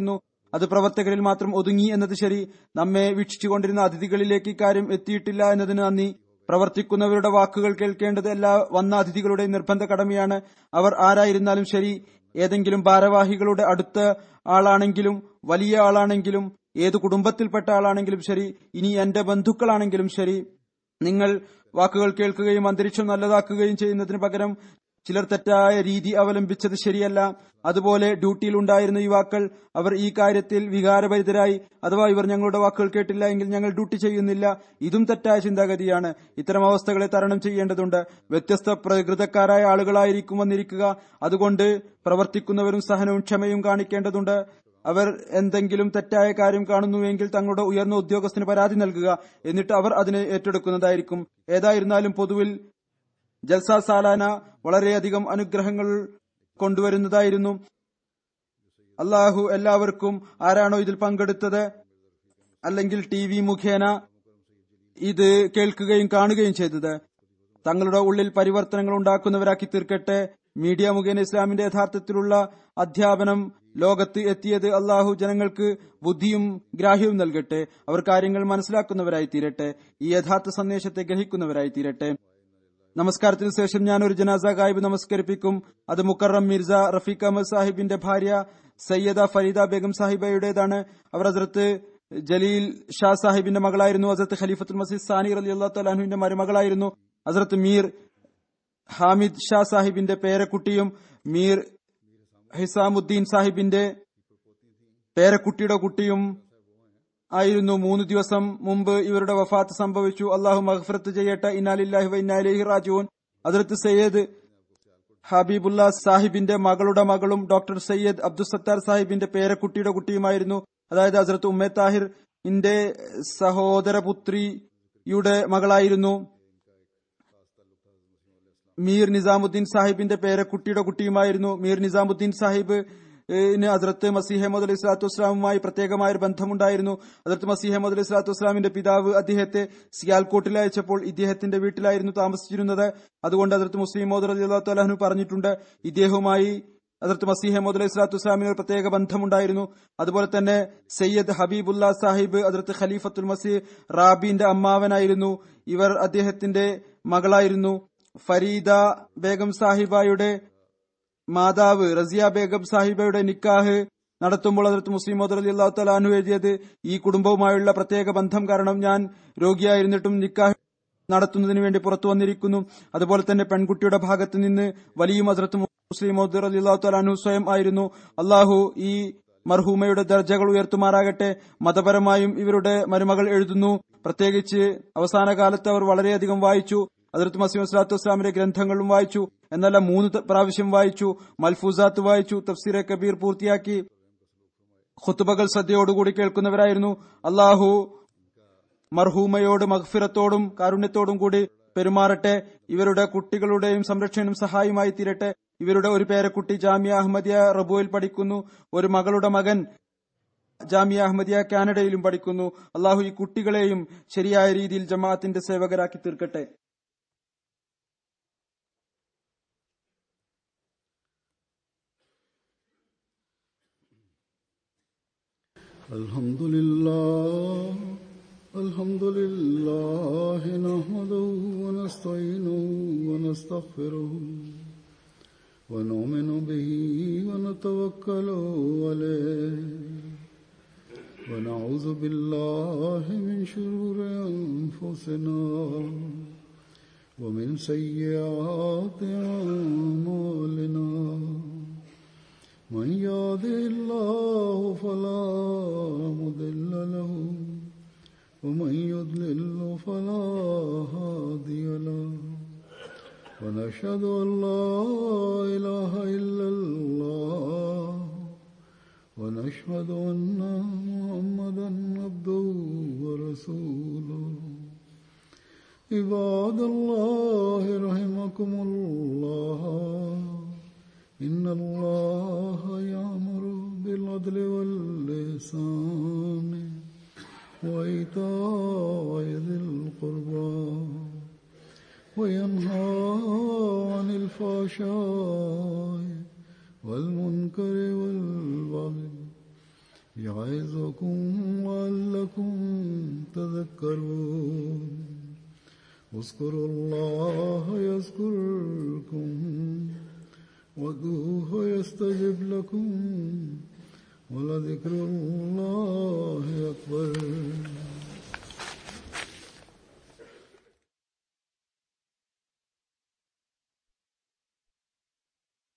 അത് പ്രവർത്തകരിൽ മാത്രം ഒതുങ്ങി എന്നത് ശരി നമ്മെ വീക്ഷിച്ചുകൊണ്ടിരുന്ന അതിഥികളിലേക്ക് ഇക്കാര്യം എത്തിയിട്ടില്ല എന്നതിന് നന്ദി പ്രവർത്തിക്കുന്നവരുടെ വാക്കുകൾ കേൾക്കേണ്ടത് എല്ലാ വന്ന അതിഥികളുടെ നിർബന്ധ കടമയാണ് അവർ ആരായിരുന്നാലും ശരി ഏതെങ്കിലും ഭാരവാഹികളുടെ അടുത്ത ആളാണെങ്കിലും വലിയ ആളാണെങ്കിലും ഏത് കുടുംബത്തിൽപ്പെട്ട ആളാണെങ്കിലും ശരി ഇനി എന്റെ ബന്ധുക്കളാണെങ്കിലും ശരി നിങ്ങൾ വാക്കുകൾ കേൾക്കുകയും അന്തരീക്ഷം നല്ലതാക്കുകയും ചെയ്യുന്നതിന് പകരം ചിലർ തെറ്റായ രീതി അവലംബിച്ചത് ശരിയല്ല അതുപോലെ ഡ്യൂട്ടിയിൽ ഉണ്ടായിരുന്ന യുവാക്കൾ അവർ ഈ കാര്യത്തിൽ വികാരഭരിതരായി അഥവാ ഇവർ ഞങ്ങളുടെ വാക്കുകൾ കേട്ടില്ല എങ്കിൽ ഞങ്ങൾ ഡ്യൂട്ടി ചെയ്യുന്നില്ല ഇതും തെറ്റായ ചിന്താഗതിയാണ് ഇത്തരം അവസ്ഥകളെ തരണം ചെയ്യേണ്ടതുണ്ട് വ്യത്യസ്ത പ്രകൃതക്കാരായ ആളുകളായിരിക്കും വന്നിരിക്കുക അതുകൊണ്ട് പ്രവർത്തിക്കുന്നവരും സഹനവും ക്ഷമയും കാണിക്കേണ്ടതുണ്ട് അവർ എന്തെങ്കിലും തെറ്റായ കാര്യം കാണുന്നുവെങ്കിൽ തങ്ങളുടെ ഉയർന്ന ഉദ്യോഗസ്ഥന് പരാതി നൽകുക എന്നിട്ട് അവർ അതിനെ ഏറ്റെടുക്കുന്നതായിരിക്കും ഏതായിരുന്നാലും പൊതുവിൽ ജൽസ സാലാന വളരെയധികം അനുഗ്രഹങ്ങൾ കൊണ്ടുവരുന്നതായിരുന്നു അള്ളാഹു എല്ലാവർക്കും ആരാണോ ഇതിൽ പങ്കെടുത്തത് അല്ലെങ്കിൽ ടി വി മുഖേന ഇത് കേൾക്കുകയും കാണുകയും ചെയ്തത് തങ്ങളുടെ ഉള്ളിൽ പരിവർത്തനങ്ങൾ ഉണ്ടാക്കുന്നവരാക്കി തീർക്കട്ടെ മീഡിയ മുഖേന ഇസ്ലാമിന്റെ യഥാർത്ഥത്തിലുള്ള അധ്യാപനം ലോകത്ത് എത്തിയത് അള്ളാഹു ജനങ്ങൾക്ക് ബുദ്ധിയും ഗ്രാഹ്യവും നൽകട്ടെ അവർ കാര്യങ്ങൾ മനസ്സിലാക്കുന്നവരായി തീരട്ടെ ഈ യഥാർത്ഥ സന്ദേശത്തെ ഗ്രഹിക്കുന്നവരായി തീരട്ടെ നമസ്കാരത്തിന് ശേഷം ഞാൻ ഒരു ജനാസ ഗായിബ് നമസ്കരിപ്പിക്കും അത് മുക്കറം മിർസ റഫീഖ് അഹമ്മദ് സാഹിബിന്റെ ഭാര്യ സയ്യദ ഫരീദ ബേഗം സാഹിബയുടേതാണ് അവർ ഹസ്രത്ത് ജലീൽ ഷാ സാഹിബിന്റെ മകളായിരുന്നു ഹസ്രത്ത് ഖലീഫത്തുൽ മസീദ് സാനി അലി അള്ളാഹു തലാഹുവിന്റെ മരുമകളായിരുന്നു ഹസ്രത്ത് മീർ ഹാമിദ് ഷാ സാഹിബിന്റെ പേരക്കുട്ടിയും മീർ ഹിസാമുദ്ദീൻ സാഹിബിന്റെ പേരക്കുട്ടിയുടെ കുട്ടിയും ആയിരുന്നു മൂന്ന് ദിവസം മുമ്പ് ഇവരുടെ വഫാത്ത് സംഭവിച്ചു അള്ളാഹു മഹഫറത്ത് ചെയ്യട്ടെ ഇന്നാലില്ലാഹി വൈനാലിഹി റാജുൻ അതിർത്ത് സയ്യദ് ഹബീബുല്ല സാഹിബിന്റെ മകളുടെ മകളും ഡോക്ടർ സയ്യദ് അബ്ദുസത്താർ സാഹിബിന്റെ പേരക്കുട്ടിയുടെ കുട്ടിയുമായിരുന്നു അതായത് ഹസരത്ത് ഉമ്മെ താഹിർ ഇന്റെ സഹോദരപുത്രിയുടെ മകളായിരുന്നു മീർ നിസാമുദ്ദീൻ സാഹിബിന്റെ പേരക്കുട്ടിയുടെ കുട്ടിയുമായിരുന്നു മീർ നിസാമുദ്ദീൻ സാഹിബ് ഹസ്രത്ത് മസീഹമ്മദ് അലൈഹി സ്വലാത്തു വസ്സലാമുമായി പ്രത്യേകമായ ഒരു ബന്ധമുണ്ടായിരുന്നു ഹസ്രത്ത് മസീഹമ്മദ് അലൈഹി സ്വലാത്തു വസ്സലാമിന്റെ പിതാവ് അദ്ദേഹത്തെ സിയാൽകോട്ടിൽ അയച്ചപ്പോൾ ഇദ്ദേഹത്തിന്റെ വീട്ടിലായിരുന്നു താമസിച്ചിരുന്നത് അതുകൊണ്ട് ഹസ്രത്ത് മുസ്ലിം മോദർ അലി അള്ളാഹു തലാഹു പറഞ്ഞിട്ടുണ്ട് ഇദ്ദേഹവുമായി ഹസരത്ത് മസീഹമ്മദ് അലൈഹി സ്വലാത്തു വസ്സലാമിന് ഒരു പ്രത്യേക ബന്ധമുണ്ടായിരുന്നു അതുപോലെ തന്നെ സയ്യദ് ഹബീബുല്ല സാഹിബ് ഹസരത്ത് ഖലീഫത്തുൽ മസീഹ് റാബിന്റെ അമ്മാവനായിരുന്നു ഇവർ അദ്ദേഹത്തിന്റെ മകളായിരുന്നു ഫരീദ ബേഗം സാഹിബായുടെ മാതാവ് റസിയ ബേഗം സാഹിബയുടെ നിക്കാഹ് നടത്തുമ്പോൾ അതിർത്ത് മുസ്ലിം മോദർ അലി അള്ളാഹു തലാനു എഴുതിയത് ഈ കുടുംബവുമായുള്ള പ്രത്യേക ബന്ധം കാരണം ഞാൻ രോഗിയായിരുന്നിട്ടും നിക്കാഹ് നടത്തുന്നതിന് വേണ്ടി പുറത്തു വന്നിരിക്കുന്നു അതുപോലെ തന്നെ പെൺകുട്ടിയുടെ ഭാഗത്ത് നിന്ന് വലിയ ഹസ്രത്ത് മുസ്ലിം മോദർ അലി അള്ളാഹു തലാനു സ്വയം ആയിരുന്നു അള്ളാഹു ഈ മർഹൂമയുടെ ദർജകൾ ഉയർത്തുമാറാകട്ടെ മതപരമായും ഇവരുടെ മരുമകൾ എഴുതുന്നു പ്രത്യേകിച്ച് അവസാന കാലത്ത് അവർ വളരെയധികം വായിച്ചു അതിർത്ത് മസീം വസ്ലാത്തു വസ്ലാമിന്റെ ഗ്രന്ഥങ്ങളും വായിച്ചു എന്നല്ല മൂന്ന് പ്രാവശ്യം വായിച്ചു മൽഫൂസാത്ത് വായിച്ചു തഫ്സീറെ കബീർ പൂർത്തിയാക്കി ഖുത്തുബകൾ സദ്യയോടുകൂടി കേൾക്കുന്നവരായിരുന്നു അള്ളാഹു മർഹൂമയോട് മഹ്ഫിറത്തോടും കാരുണ്യത്തോടും കൂടി പെരുമാറട്ടെ ഇവരുടെ കുട്ടികളുടെയും സംരക്ഷണവും സഹായമായി തീരട്ടെ ഇവരുടെ ഒരു പേരക്കുട്ടി ജാമിയ അഹമ്മദിയ റബുവിൽ പഠിക്കുന്നു ഒരു മകളുടെ മകൻ ജാമിയ അഹമ്മദിയ കാനഡയിലും പഠിക്കുന്നു അള്ളാഹു ഈ കുട്ടികളെയും ശരിയായ രീതിയിൽ ജമാഅത്തിന്റെ സേവകരാക്കി തീർക്കട്ടെ الحمد لله الحمد لله نحمده ونستعينه ونستغفره ونؤمن به ونتوكل عليه ونعوذ بالله من شرور أنفسنا ومن سيئات أعمالنا من يهده الله فلا مضل له ومن يضلل فلا هادي له ونشهد أن لا إله إلا الله ونشهد أن محمدا عبده ورسوله عباد الله رحمكم الله إن الله يأمر بالعدل واللسان وإيتاء ذي القربى وينهى عن الفحشاء والمنكر والبغي يعظكم لعلكم تذكرون اذكروا الله يذكركم وادعوه يستجب لكم ولذكر الله أكبر